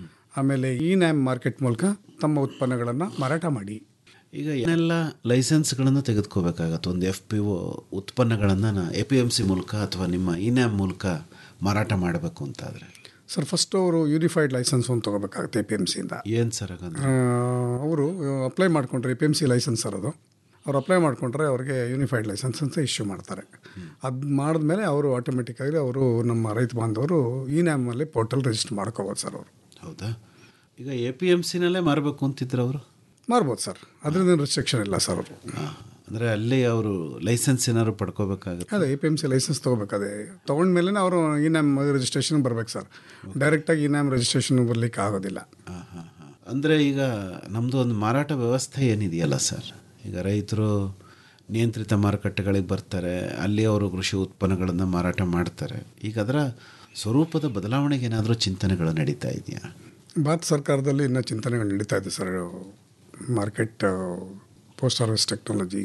ಆಮೇಲೆ ಈ ನ್ಯಾಮ್ ಮಾರ್ಕೆಟ್ ಮೂಲಕ ತಮ್ಮ ಉತ್ಪನ್ನಗಳನ್ನು ಮಾರಾಟ ಮಾಡಿ ಈಗ ಏನೆಲ್ಲ ಲೈಸೆನ್ಸ್ಗಳನ್ನು ತೆಗೆದುಕೋಬೇಕಾಗತ್ತೆ ಒಂದು ಎಫ್ ಪಿ ಒ ಉತ್ಪನ್ನಗಳನ್ನು ಎ ಪಿ ಎಮ್ ಸಿ ಮೂಲಕ ಅಥವಾ ನಿಮ್ಮ ಇನ್ಯಾಮ್ ಮೂಲಕ ಮಾರಾಟ ಮಾಡಬೇಕು ಅಂತಾದರೆ ಸರ್ ಫಸ್ಟು ಅವರು ಯೂನಿಫೈಡ್ ಲೈಸೆನ್ಸ್ ಒಂದು ತೊಗೋಬೇಕಾಗುತ್ತೆ ಎ ಪಿ ಎಮ್ ಸಿಯಿಂದ ಏನು ಸರ್ ಹಾಗಂದ್ರೆ ಅವರು ಅಪ್ಲೈ ಮಾಡ್ಕೊಂಡ್ರೆ A P M C licence ಇರೋದು ಅವ್ರು ಅಪ್ಲೈ ಮಾಡ್ಕೊಂಡ್ರೆ ಅವ್ರಿಗೆ ಯೂನಿಫೈಡ್ ಲೈಸೆನ್ಸ್ ಅಂತ ಇಶ್ಯೂ ಮಾಡ್ತಾರೆ ಅದು ಮಾಡಿದ್ಮೇಲೆ ಅವರು ಆಟೋಮೆಟಿಕ್ಕಾಗಿ ಅವರು ನಮ್ಮ ರೈತ ಬಾಂಧವರು ಈ ನ್ಯಾಮಲ್ಲಿ ಪೋರ್ಟಲ್ ರಿಜಿಸ್ಟರ್ ಮಾಡ್ಕೋಬೋದು ಸರ್ ಅವರು ಹೌದಾ ಈಗ ಎ ಪಿ ಎಮ್ ಸಿನಲ್ಲೇ ಮಾರಬೇಕು ಅಂತಿದ್ರು ಅವರು ಮಾರ್ಬೋದು ಸರ್ ಅದರಿಂದ ರಿಸ್ಟ್ರಿಕ್ಷನ್ ಇಲ್ಲ ಸರ್ ಅವರು ಅಂದರೆ ಅಲ್ಲಿ ಅವರು ಲೈಸೆನ್ಸ್ ಏನಾದ್ರು ಪಡ್ಕೋಬೇಕಾಗುತ್ತೆ ಅದೇ A P M C licence ತೊಗೋಬೇಕಾದೆ ತೊಗೊಂಡ್ಮೇಲೆ ಅವರು ಈ ನ್ಯಾಮ್ ರಿಜಿಸ್ಟ್ರೇಷನ್ ಬರ್ಬೇಕು ಸರ್ ಡೈರೆಕ್ಟಾಗಿ ಈ ನ್ಯಾಮ್ ರಿಜಿಸ್ಟ್ರೇಷನ್ ಬರಲಿಕ್ಕೆ ಆಗೋದಿಲ್ಲ ಹಾಂ ಹಾಂ ಹಾಂ ಅಂದರೆ ಈಗ ನಮ್ಮದು ಒಂದು ಮಾರಾಟ ವ್ಯವಸ್ಥೆ ಏನಿದೆಯಲ್ಲ ಸರ್ ಈಗ ರೈತರು ನಿಯಂತ್ರಿತ ಮಾರುಕಟ್ಟೆಗಳಿಗೆ ಬರ್ತಾರೆ ಅಲ್ಲಿ ಅವರು ಕೃಷಿ ಉತ್ಪನ್ನಗಳನ್ನು ಮಾರಾಟ ಮಾಡ್ತಾರೆ ಈಗ ಅದರ ಸ್ವರೂಪದ ಬದಲಾವಣೆಗೆ ಏನಾದರೂ ಚಿಂತನೆಗಳು ನಡೀತಾ ಇದೆಯಾ ಭಾರತ ಸರ್ಕಾರದಲ್ಲಿ ಇನ್ನೂ ಚಿಂತನೆಗಳು ನಡೀತಾ ಇದೆ sir market post harvest technology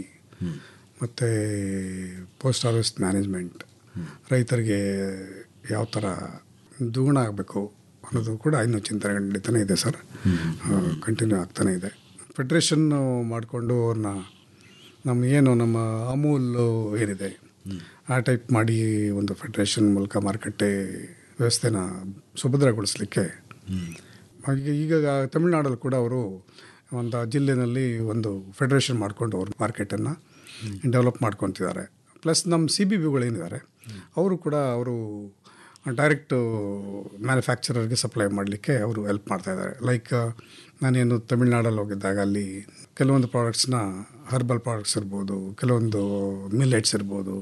ಮತ್ತು ಪೋಸ್ಟ್ ಹಾರ್ವೆಸ್ಟ್ ಮ್ಯಾನೇಜ್ಮೆಂಟ್ ರೈತರಿಗೆ ಯಾವ ಥರ ದುಗುಣ ಆಗಬೇಕು ಅನ್ನೋದು ಕೂಡ ಇನ್ನೂ ಚಿಂತನೆಗಳು ನಡೀತಾನೆ ಇದೆ ಸರ್ ಕಂಟಿನ್ಯೂ ಆಗ್ತಾನೆ ಇದೆ ಫೆಡ್ರೇಷನ್ ಮಾಡಿಕೊಂಡು ಅವ್ರನ್ನ ನಮ್ಮ ಏನು ನಮ್ಮ ಅಮೂಲ್ ಏನಿದೆ ಆ ಟೈಪ್ ಮಾಡಿ ಒಂದು ಫೆಡ್ರೇಷನ್ ಮೂಲಕ ಮಾರುಕಟ್ಟೆ ವ್ಯವಸ್ಥೆನ ಸುಭದ್ರಗೊಳಿಸಲಿಕ್ಕೆ ಈಗ ಈಗ ತಮಿಳ್ನಾಡಲ್ಲಿ ಕೂಡ ಅವರು ಒಂದು ಜಿಲ್ಲೆನಲ್ಲಿ ಒಂದು ಫೆಡರೇಷನ್ ಮಾಡಿಕೊಂಡು ಅವ್ರ ಮಾರ್ಕೆಟನ್ನು ಡೆವಲಪ್ ಮಾಡ್ಕೊತಿದ್ದಾರೆ ಪ್ಲಸ್ ನಮ್ಮ ಸಿ ಬಿ ಬಿಗಳೇನಿದ್ದಾರೆ ಅವರು ಕೂಡ ಅವರು ಡೈರೆಕ್ಟು ಮ್ಯಾನುಫ್ಯಾಕ್ಚರರ್ಗೆ ಸಪ್ಲೈ ಮಾಡಲಿಕ್ಕೆ ಅವರು ಹೆಲ್ಪ್ ಮಾಡ್ತಾಯಿದ್ದಾರೆ ಲೈಕ್ ನಾನೇನು ತಮಿಳ್ನಾಡಲ್ಲಿ ಹೋಗಿದ್ದಾಗ ಅಲ್ಲಿ ಕೆಲವೊಂದು ಪ್ರಾಡಕ್ಟ್ಸ್ನ ಹರ್ಬಲ್ ಪ್ರಾಡಕ್ಟ್ಸ್ ಇರ್ಬೋದು ಕೆಲವೊಂದು ಮಿಲ್ಲೆಟ್ಸ್ ಇರ್ಬೋದು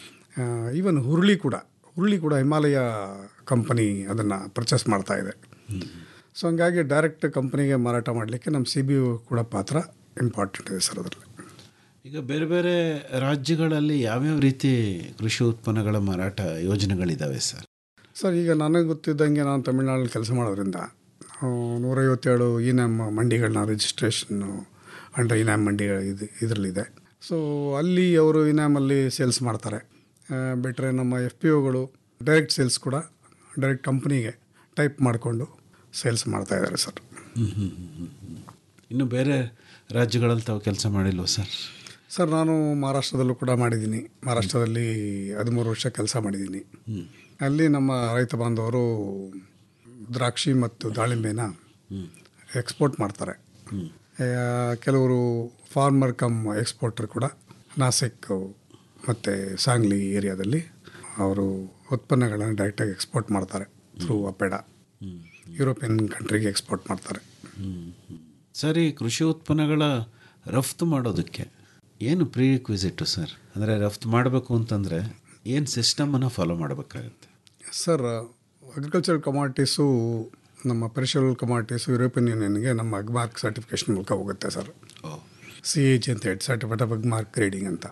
ಈವನ್ ಹುರುಳಿ ಕೂಡ ಹುರುಳಿ ಕೂಡ ಹಿಮಾಲಯ ಕಂಪನಿ ಅದನ್ನು ಪರ್ಚೇಸ್ ಮಾಡ್ತಾ ಇದೆ ಸೊ ಹಂಗಾಗಿ ಡೈರೆಕ್ಟ್ ಕಂಪ್ನಿಗೆ ಮಾರಾಟ ಮಾಡಲಿಕ್ಕೆ ನಮ್ಮ ಸಿ ಬಿ ಕೂಡ ಪಾತ್ರ ಇಂಪಾರ್ಟೆಂಟ್ ಇದೆ ಸರ್ ಅದರಲ್ಲಿ ಈಗ ಬೇರೆ ಬೇರೆ ರಾಜ್ಯಗಳಲ್ಲಿ ಯಾವ್ಯಾವ ರೀತಿ ಕೃಷಿ ಉತ್ಪನ್ನಗಳ ಮಾರಾಟ ಯೋಜನೆಗಳಿದ್ದಾವೆ ಸರ್ ಸರ್ ಈಗ ನನಗೆ ಗೊತ್ತಿದ್ದಂಗೆ ನಾನು ತಮಿಳ್ನಾಡಲ್ಲಿ ಕೆಲಸ ಮಾಡೋದ್ರಿಂದ ಆ, ನೂರೈವತ್ತೇಳು ಈ ನಮ್ಮ ಮಂಡಿಗಳನ್ನ ರಿಜಿಸ್ಟ್ರೇಷನ್ನು ಅಂಡರ್ ಇನಾಮ್ ಮಂಡಿ ಇದು ಇದರಲ್ಲಿದೆ ಸೊ ಅಲ್ಲಿ ಅವರು ಇನಾಮಲ್ಲಿ ಸೇಲ್ಸ್ ಮಾಡ್ತಾರೆ ಬಿಟ್ಟರೆ ನಮ್ಮ ಎಫ್ ಪಿ ಒಗಳು ಡೈರೆಕ್ಟ್ ಸೇಲ್ಸ್ ಕೂಡ ಡೈರೆಕ್ಟ್ ಕಂಪ್ನಿಗೆ ಟೈಪ್ ಮಾಡಿಕೊಂಡು ಸೇಲ್ಸ್ ಮಾಡ್ತಾ ಇದ್ದಾರೆ ಸರ್ ಇನ್ನು ಬೇರೆ ರಾಜ್ಯಗಳಲ್ಲಿ ತಾವು ಕೆಲಸ ಮಾಡಿಲ್ವ ಸರ್ ಸರ್ ನಾನು ಮಹಾರಾಷ್ಟ್ರದಲ್ಲೂ ಕೂಡ ಮಾಡಿದ್ದೀನಿ ಮಹಾರಾಷ್ಟ್ರದಲ್ಲಿ ಹದಿಮೂರು ವರ್ಷ ಕೆಲಸ ಮಾಡಿದ್ದೀನಿ ಅಲ್ಲಿ ನಮ್ಮ ರೈತ ಬಾಂಧವರು ದ್ರಾಕ್ಷಿ ಮತ್ತು ದಾಳಿಂಬೆನ ಎಕ್ಸ್ಪೋರ್ಟ್ ಮಾಡ್ತಾರೆ ಆ, ಕೆಲವರು ಫಾರ್ಮರ್ ಕಮ್ ಎಕ್ಸ್ಪೋರ್ಟರ್ ಕೂಡ ನಾಸಿಕ್ ಮತ್ತು ಸಾಂಗ್ಲಿ ಏರಿಯಾದಲ್ಲಿ ಅವರು ಉತ್ಪನ್ನಗಳನ್ನು ಡೈರೆಕ್ಟಾಗಿ ಎಕ್ಸ್ಪೋರ್ಟ್ ಮಾಡ್ತಾರೆ ಥ್ರೂ ಅಪೆಡ ಯುರೋಪಿಯನ್ ಕಂಟ್ರಿಗೆ ಎಕ್ಸ್ಪೋರ್ಟ್ ಮಾಡ್ತಾರೆ ಸರ್ ಈ ಕೃಷಿ ಉತ್ಪನ್ನಗಳ ರಫ್ತು ಮಾಡೋದಕ್ಕೆ ಏನು ಪ್ರೀ ರಿಕ್ವಿಸಿಟ್ಟು ಸರ್ ಅಂದರೆ ರಫ್ತು ಮಾಡಬೇಕು ಅಂತಂದರೆ ಏನು ಸಿಸ್ಟಮನ್ನು ಫಾಲೋ ಮಾಡಬೇಕಾಗತ್ತೆ ಸರ್ ಅಗ್ರಿಕಲ್ಚರ್ ಕಮಾಡಿಟೀಸು ನಮ್ಮ ಪೆರಿಷರಲ್ ಕಮಾಡಿಟೀಸು ಯುರೋಪಿಯನ್ ಯೂನಿಯನ್ಗೆ ನಮ್ಮ ಅಗ್ಮಾರ್ಕ್ ಸರ್ಟಿಫಿಕೇಷನ್ ಮೂಲಕ ಹೋಗುತ್ತೆ ಸರ್ ಓ ಸಿ ಎಚ್ ಅಂತ ಹೇಳಿ ಸರ್ಟಿಫಿಕೇಟ್ ಆಫ್ ಅಗ್ಮಾರ್ಕ್ ಗ್ರೇಡಿಂಗ್ ಅಂತ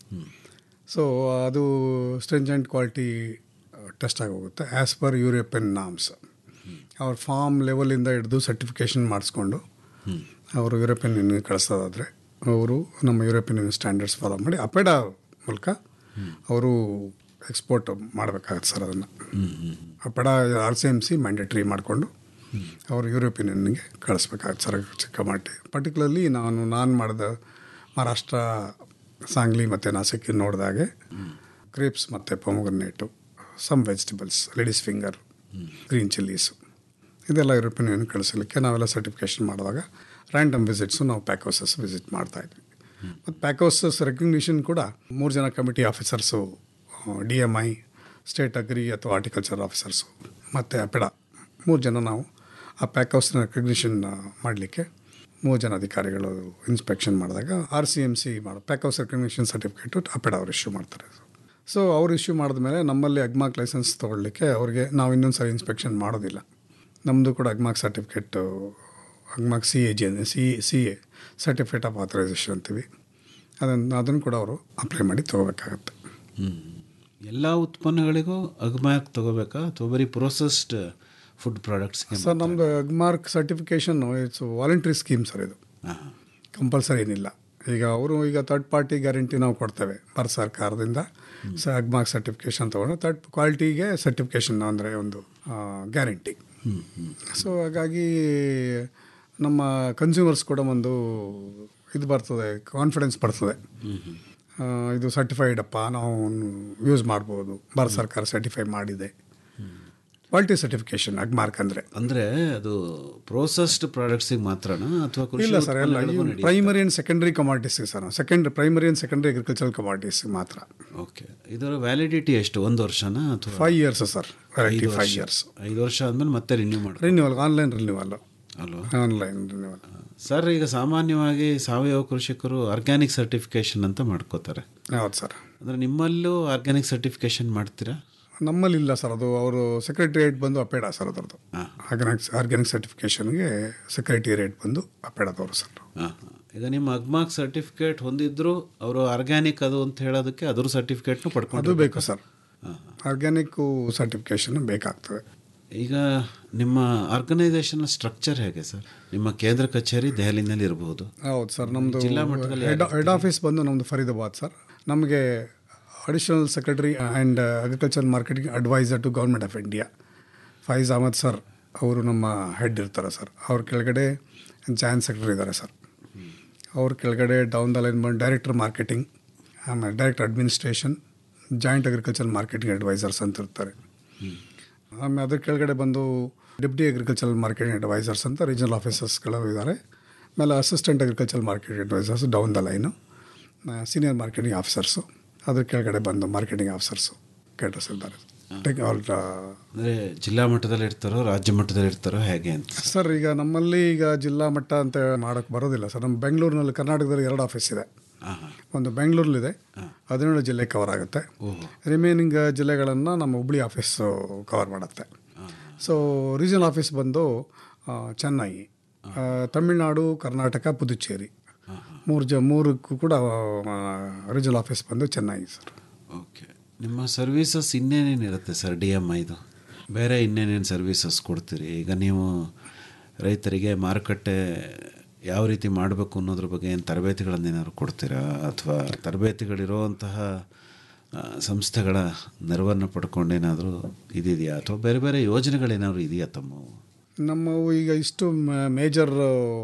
ಸೊ ಅದು ಸ್ಟ್ರೆಂಜೆಂಟ್ ಕ್ವಾಲಿಟಿ ಟೆಸ್ಟ್ ಆಗಿ ಹೋಗುತ್ತೆ ಆ್ಯಸ್ ಪರ್ ಯುರೋಪಿಯನ್ ನಾಮ್ಸ್ ಅವ್ರ ಫಾರ್ಮ್ ಲೆವೆಲಿಂದ ಹಿಡಿದು ಸರ್ಟಿಫಿಕೇಷನ್ ಮಾಡಿಸ್ಕೊಂಡು ಅವರು ಯುರೋಪಿಯನ್ ಯೂನಿಯನ್ ಕಳಿಸೋದಾದರೆ ಅವರು ನಮ್ಮ ಯುರೋಪಿಯನ್ ಯೂನಿಯನ್ ಸ್ಟ್ಯಾಂಡರ್ಡ್ಸ್ ಫಾಲೋ ಮಾಡಿ ಅಪೆಡ ಮೂಲಕ ಅವರು ಎಕ್ಸ್ಪೋರ್ಟ್ ಮಾಡಬೇಕಾಗತ್ತೆ ಸರ್ ಅದನ್ನು APEDA R C M C mandatory ಮಾಡಿಕೊಂಡು ಅವರು ಯುರೋಪಿಯನ್ ಯೂನಿಯನ್ಗೆ ಕಳಿಸ್ಬೇಕಾಗತ್ತೆ ಸರ್ ಚಿಕ್ಕ ಮಟ್ಟಿ ಪರ್ಟಿಕ್ಯುಲರ್ಲಿ ನಾನು ನಾನು ಮಾಡಿದ ಮಹಾರಾಷ್ಟ್ರ ಸಾಂಗ್ಲಿ ಮತ್ತು ನಾಸಿಕ್ ನೋಡಿದಾಗೆ ಕ್ರೇಪ್ಸ್ ಮತ್ತು pomegranate some vegetables ladies finger green chillies ಇದೆಲ್ಲ ಯುರೋಪಿಯನ್ ಯೂನಿಯನ್ ಕಳಿಸಲಿಕ್ಕೆ ನಾವೆಲ್ಲ ಸರ್ಟಿಫಿಕೇಷನ್ ಮಾಡುವಾಗ ರ್ಯಾಂಡಮ್ ವಿಸಿಟ್ಸು ನಾವು ಪ್ಯಾಕೋಸಸ್ ವಿಸಿಟ್ ಮಾಡ್ತಾಯಿದ್ವಿ ಮತ್ತು ಪ್ಯಾಕೋಸಸ್ ರೆಕಗ್ನಿಷನ್ ಕೂಡ ಮೂರು ಜನ committee officers D M I state agri ಅಥವಾ ಹಾರ್ಟಿಕಲ್ಚರ್ ಆಫೀಸರ್ಸು ಮತ್ತು ಅಪೆಡ ಮೂರು ಜನ ನಾವು ಆ ಪ್ಯಾಕ್ ಹೌಸ್ನ ರೆಕಗ್ನಿಷನ್ ಮಾಡಲಿಕ್ಕೆ ಮೂರು ಜನ ಅಧಿಕಾರಿಗಳು ಇನ್ಸ್ಪೆಕ್ಷನ್ ಮಾಡಿದಾಗ ಆರ್ ಸಿ ಎಮ್ ಸಿ ಮಾಡೋ pack house recognition certificate APEDA ಅವ್ರು ಇಶ್ಯೂ ಮಾಡ್ತಾರೆ ಸೊ ಅವ್ರು ಇಶ್ಯೂ ಮಾಡಿದ್ಮೇಲೆ ನಮ್ಮಲ್ಲಿ ಅಗ್ಮಾಕ್ ಲೈಸೆನ್ಸ್ ತೊಗೊಳ್ಲಿಕ್ಕೆ ಅವ್ರಿಗೆ ನಾವು ಇನ್ನೊಂದು ಸರಿ ಇನ್ಸ್ಪೆಕ್ಷನ್ ಮಾಡೋದಿಲ್ಲ ನಮ್ಮದು ಕೂಡ Agmark certificate Agmark C A G C C A certificate of authorisation ಅಂತೀವಿ ಅದನ್ನು ಅದನ್ನು ಕೂಡ ಅವರು ಅಪ್ಲೈ ಮಾಡಿ ತೊಗೋಬೇಕಾಗತ್ತೆ ಎಲ್ಲ ಉತ್ಪನ್ನಗಳಿಗೂ ಅಗ್ಮ್ಯಾಕ್ ತಗೋಬೇಕಾ ಅಥವಾ ಬರೀ ಪ್ರೊಸೆಸ್ಡ್ ಫುಡ್ ಪ್ರಾಡಕ್ಟ್ಸ್ಗೆ ಸರ್ ನಮ್ಮದು ಅಗ್ಮಾರ್ಕ್ ಸರ್ಟಿಫಿಕೇಷನ್ನು ಇಟ್ಸ್ ವಾಲಂಟ್ರಿ ಸ್ಕೀಮ್ ಸರ್ ಇದು ಹಾಂ ಕಂಪಲ್ಸರಿ ಏನಿಲ್ಲ ಈಗ ಅವರು ಈಗ ತರ್ಡ್ ಪಾರ್ಟಿ ಗ್ಯಾರಂಟಿ ನಾವು ಕೊಡ್ತೇವೆ ಭಾರತ ಸರ್ಕಾರದಿಂದ ಸ ಅಗ್ಮಾರ್ಕ್ ಸರ್ಟಿಫಿಕೇಷನ್ ತೊಗೊಂಡು ತರ್ಡ್ ಕ್ವಾಲಿಟಿಗೆ ಸರ್ಟಿಫಿಕೇಷನ್ ಅಂದರೆ ಒಂದು ಗ್ಯಾರಂಟಿ ಸೊ ಹಾಗಾಗಿ ನಮ್ಮ ಕನ್ಸ್ಯೂಮರ್ಸ್ ಕೂಡ ಒಂದು ಇದು ಬರ್ತದೆ ಕಾನ್ಫಿಡೆನ್ಸ್ ಬರ್ತದೆ ಆ, ಇದು ಸರ್ಟಿಫೈಡ್ ಅಪ್ಪ ನಾವು ಯೂಸ್ ಮಾಡ್ಬೋದು ಭಾರತ ಸರ್ಕಾರ ಸರ್ಟಿಫೈ ಮಾಡಿದೆ ಕ್ವಾಲಿಟಿ ಸರ್ಟಿಫಿಕೇಷನ್ ಅಗ್ಮಾರ್ಕ್ ಅಂದರೆ ಅಂದರೆ ಅದು ಪ್ರೋಸೆಸ್ಡ್ ಪ್ರಾಡಕ್ಟ್ಸಿಗೆ ಮಾತ್ರನಾ ಅಥವಾ ಕೃಷಿ ಇಲ್ಲ ಸರ್ ಎಲ್ಲ ಉತ್ಪನ್ನಗಳಿಗೂ ನಡೆಯುತ್ತಾ? ಪ್ರೈಮರಿ ಆ್ಯಂಡ್ ಸೆಕೆಂಡರಿ ಕಮಾಡಿಟೀಸ್ಗೆ sir second primary and secondary agriculture ಕಮಾಡಿಟೀಸ್ಗೆ ಮಾತ್ರ ಓಕೆ ಇದರ ವ್ಯಾಲಿಡಿಟಿ ಎಷ್ಟು ಒಂದು ವರ್ಷನಾ ಅಥವಾ ಫೈವ್ ಇಯರ್ಸ್ ಸರ್ ವೆರೈಟಿ ಐದು ಫೈವ್ ವರ್ಷ ಇಯರ್ಸ್ ಐದು ವರ್ಷ ಆದಮೇಲೆ ಮತ್ತೆ ರಿನ್ಯೂ ಮಾಡಿ ರಿನ್ಯೂವಲ್ ಆನ್ಲೈನ್ ರಿನ್ಯೂವಲ್ ಅಲ್ವಾ ಆನ್ಲೈನ್ ರಿನ್ಯೂವಲ್ ಸರ್ ಈಗ ಸಾಮಾನ್ಯವಾಗಿ ಸಾವಯವ ಕೃಷಿಕರು ಆರ್ಗ್ಯಾನಿಕ್ ಸರ್ಟಿಫಿಕೇಶನ್ ಅಂತ ಮಾಡ್ಕೋತಾರೆ ಹೌದು ಸರ್ ಅಂದರೆ ನಿಮ್ಮಲ್ಲೂ ಆರ್ಗ್ಯಾನಿಕ್ ಸರ್ಟಿಫಿಕೇಶನ್ ಮಾಡ್ತೀರಾ ನಮ್ಮಲ್ಲಿ ಇಲ್ಲ ಸರ್ ಅದು ಅವರು ಸೆಕ್ರೆಟರಿಯೇಟ್ ಬಂದು ಅಪೇಡ ಸರ್ ಅದರದ್ದು ಹಾಂ ಆರ್ಗ್ಯಾನಿಕ್ ಆರ್ಗ್ಯಾನಿಕ್ ಸರ್ಟಿಫಿಕೇಷನ್ಗೆ ಸೆಕ್ರೆಟರಿಯೇಟ್ ಬಂದು ಅಪೇಡದವರು ಸರ್ ಹಾಂ ಈಗ ನಿಮ್ಮ ಅಗ್ಮಾಕ್ ಸರ್ಟಿಫಿಕೇಟ್ ಹೊಂದಿದ್ರು ಅವರು ಆರ್ಗ್ಯಾನಿಕ್ ಅದು ಅಂತ ಹೇಳೋದಕ್ಕೆ ಅದ್ರ ಸರ್ಟಿಫಿಕೇಟ್ನು ಅದು ಪಡ್ಕೊಂಡು ಬೇಕು ಸರ್ ಆರ್ಗ್ಯಾನಿಕ್ಕು ಸರ್ಟಿಫಿಕೇಷನ್ ಬೇಕಾಗ್ತದೆ ಈಗ ನಿಮ್ಮ ಆರ್ಗನೈಸೇಷನ್ ಸ್ಟ್ರಕ್ಚರ್ ಹೇಗೆ ಸರ್ ನಿಮ್ಮ ಕೇಂದ್ರ ಕಚೇರಿ ದೆಹಲಿನಲ್ಲಿ ಇರಬಹುದು ಹೌದು ಸರ್ ನಮ್ಮದು ಜಿಲ್ಲಾ ಮಟ್ಟದಲ್ಲಿ ಹೆಡ್ ಹೆಡ್ ಆಫೀಸ್ ಬಂದು ನಮ್ಮದು ಫರೀದಾಬಾದ್ ಸರ್ ನಮಗೆ additional secretary and agriculture marketing adviser to government of India Faiz Ahmad sir ಅವರು ನಮ್ಮ ಹೆಡ್ ಇರ್ತಾರೆ ಸರ್ ಅವ್ರ ಕೆಳಗಡೆ ಜಾಯಿಂಟ್ ಸೆಕ್ರೆಟರಿ ಇದ್ದಾರೆ ಸರ್ ಅವ್ರ ಕೆಳಗಡೆ ಡೌನ್ ದ ಲೈನ್ ಬಂದು ಡೈರೆಕ್ಟರ್ ಮಾರ್ಕೆಟಿಂಗ್ ಆಮೇಲೆ director administration joint agriculture marketing advisers ಅಂತ ಇರ್ತಾರೆ ಆಮೇಲೆ ಅದ್ರ ಕೆಳಗಡೆ ಬಂದು ಡೆಪ್ಟಿ ಅಗ್ರಿಕಲ್ಚರ್ ಮಾರ್ಕೆಟಿಂಗ್ ಅಡ್ವೈಸರ್ಸ್ ಅಂತ ರೀಜನಲ್ ಆಫೀಸರ್ಸ್ಗಳು ಇದ್ದಾರೆ ಆಮೇಲೆ assistant agriculture marketing advisers down the line senior marketing officers ಅದ್ರ ಕೆಳಗಡೆ ಬಂದು ಮಾರ್ಕೆಟಿಂಗ್ ಆಫೀಸರ್ಸು ಕೇಟರ್ಸ್ ಇದ್ದಾರೆ ಟೆಕ್ ಆಲ್ ಅಂದರೆ ಜಿಲ್ಲಾ ಮಟ್ಟದಲ್ಲಿ ಇರ್ತಾರೋ ರಾಜ್ಯ ಮಟ್ಟದಲ್ಲಿ ಇರ್ತಾರೋ ಹೇಗೆ ಅಂತ ಸರ್ ಈಗ ನಮ್ಮಲ್ಲಿ ಈಗ ಜಿಲ್ಲಾ ಮಟ್ಟ ಅಂತ ಮಾಡೋಕ್ಕೆ ಬರೋದಿಲ್ಲ ಸರ್ ನಮ್ಮ ಬೆಂಗಳೂರಿನಲ್ಲಿ ಕರ್ನಾಟಕದಲ್ಲಿ ಎರಡು ಆಫೀಸ್ ಇದೆ ಹಾಂ ಹಾಂ ಒಂದು ಬೆಂಗಳೂರಲ್ಲಿದೆ ಹದಿನೇಳು ಜಿಲ್ಲೆ ಕವರ್ ಆಗುತ್ತೆ ಓಹೋ ರಿಮೈನಿಂಗ್ ಜಿಲ್ಲೆಗಳನ್ನು ನಮ್ಮ ಹುಬ್ಳಿ ಆಫೀಸು ಕವರ್ ಮಾಡುತ್ತೆ ಸೊ ರೀಜನಲ್ ಆಫೀಸ್ ಬಂದು ಆ, ಚೆನ್ನೈ ಆ, ತಮಿಳ್ನಾಡು ಕರ್ನಾಟಕ ಪುದುಚೇರಿ ಮೂರು ಜ ಮೂರಕ್ಕೂ ಕೂಡ ರೀಜನಲ್ ಆಫೀಸ್ ಬಂದು ಚೆನ್ನೈ ಸರ್ ಓಕೆ ನಿಮ್ಮ ಸರ್ವೀಸಸ್ ಇನ್ನೇನೇನಿರುತ್ತೆ ಸರ್ ಡಿ ಎಮ್ ಐದು ಬೇರೆ ಇನ್ನೇನೇನು ಸರ್ವೀಸಸ್ ಕೊಡ್ತೀರಿ ಈಗ ನೀವು ರೈತರಿಗೆ ಮಾರುಕಟ್ಟೆ ಯಾವ ರೀತಿ ಮಾಡಬೇಕು ಅನ್ನೋದ್ರ ಬಗ್ಗೆ ಏನು ತರಬೇತಿಗಳನ್ನು ಏನಾದ್ರು ಕೊಡ್ತೀರಾ ಅಥವಾ ತರಬೇತಿಗಳಿರುವಂತಹ ಆ, ಸಂಸ್ಥೆಗಳ ನೆರವನ್ನು ಪಡ್ಕೊಂಡೇನಾದರೂ ಇದಿದೆಯಾ ಅಥವಾ ಬೇರೆ ಬೇರೆ ಯೋಜನೆಗಳೇನಾದ್ರು ಇದೆಯಾ ತಮ್ಮವು ನಮ್ಮವು ಈಗ ಇಷ್ಟು ಮೇಜರ್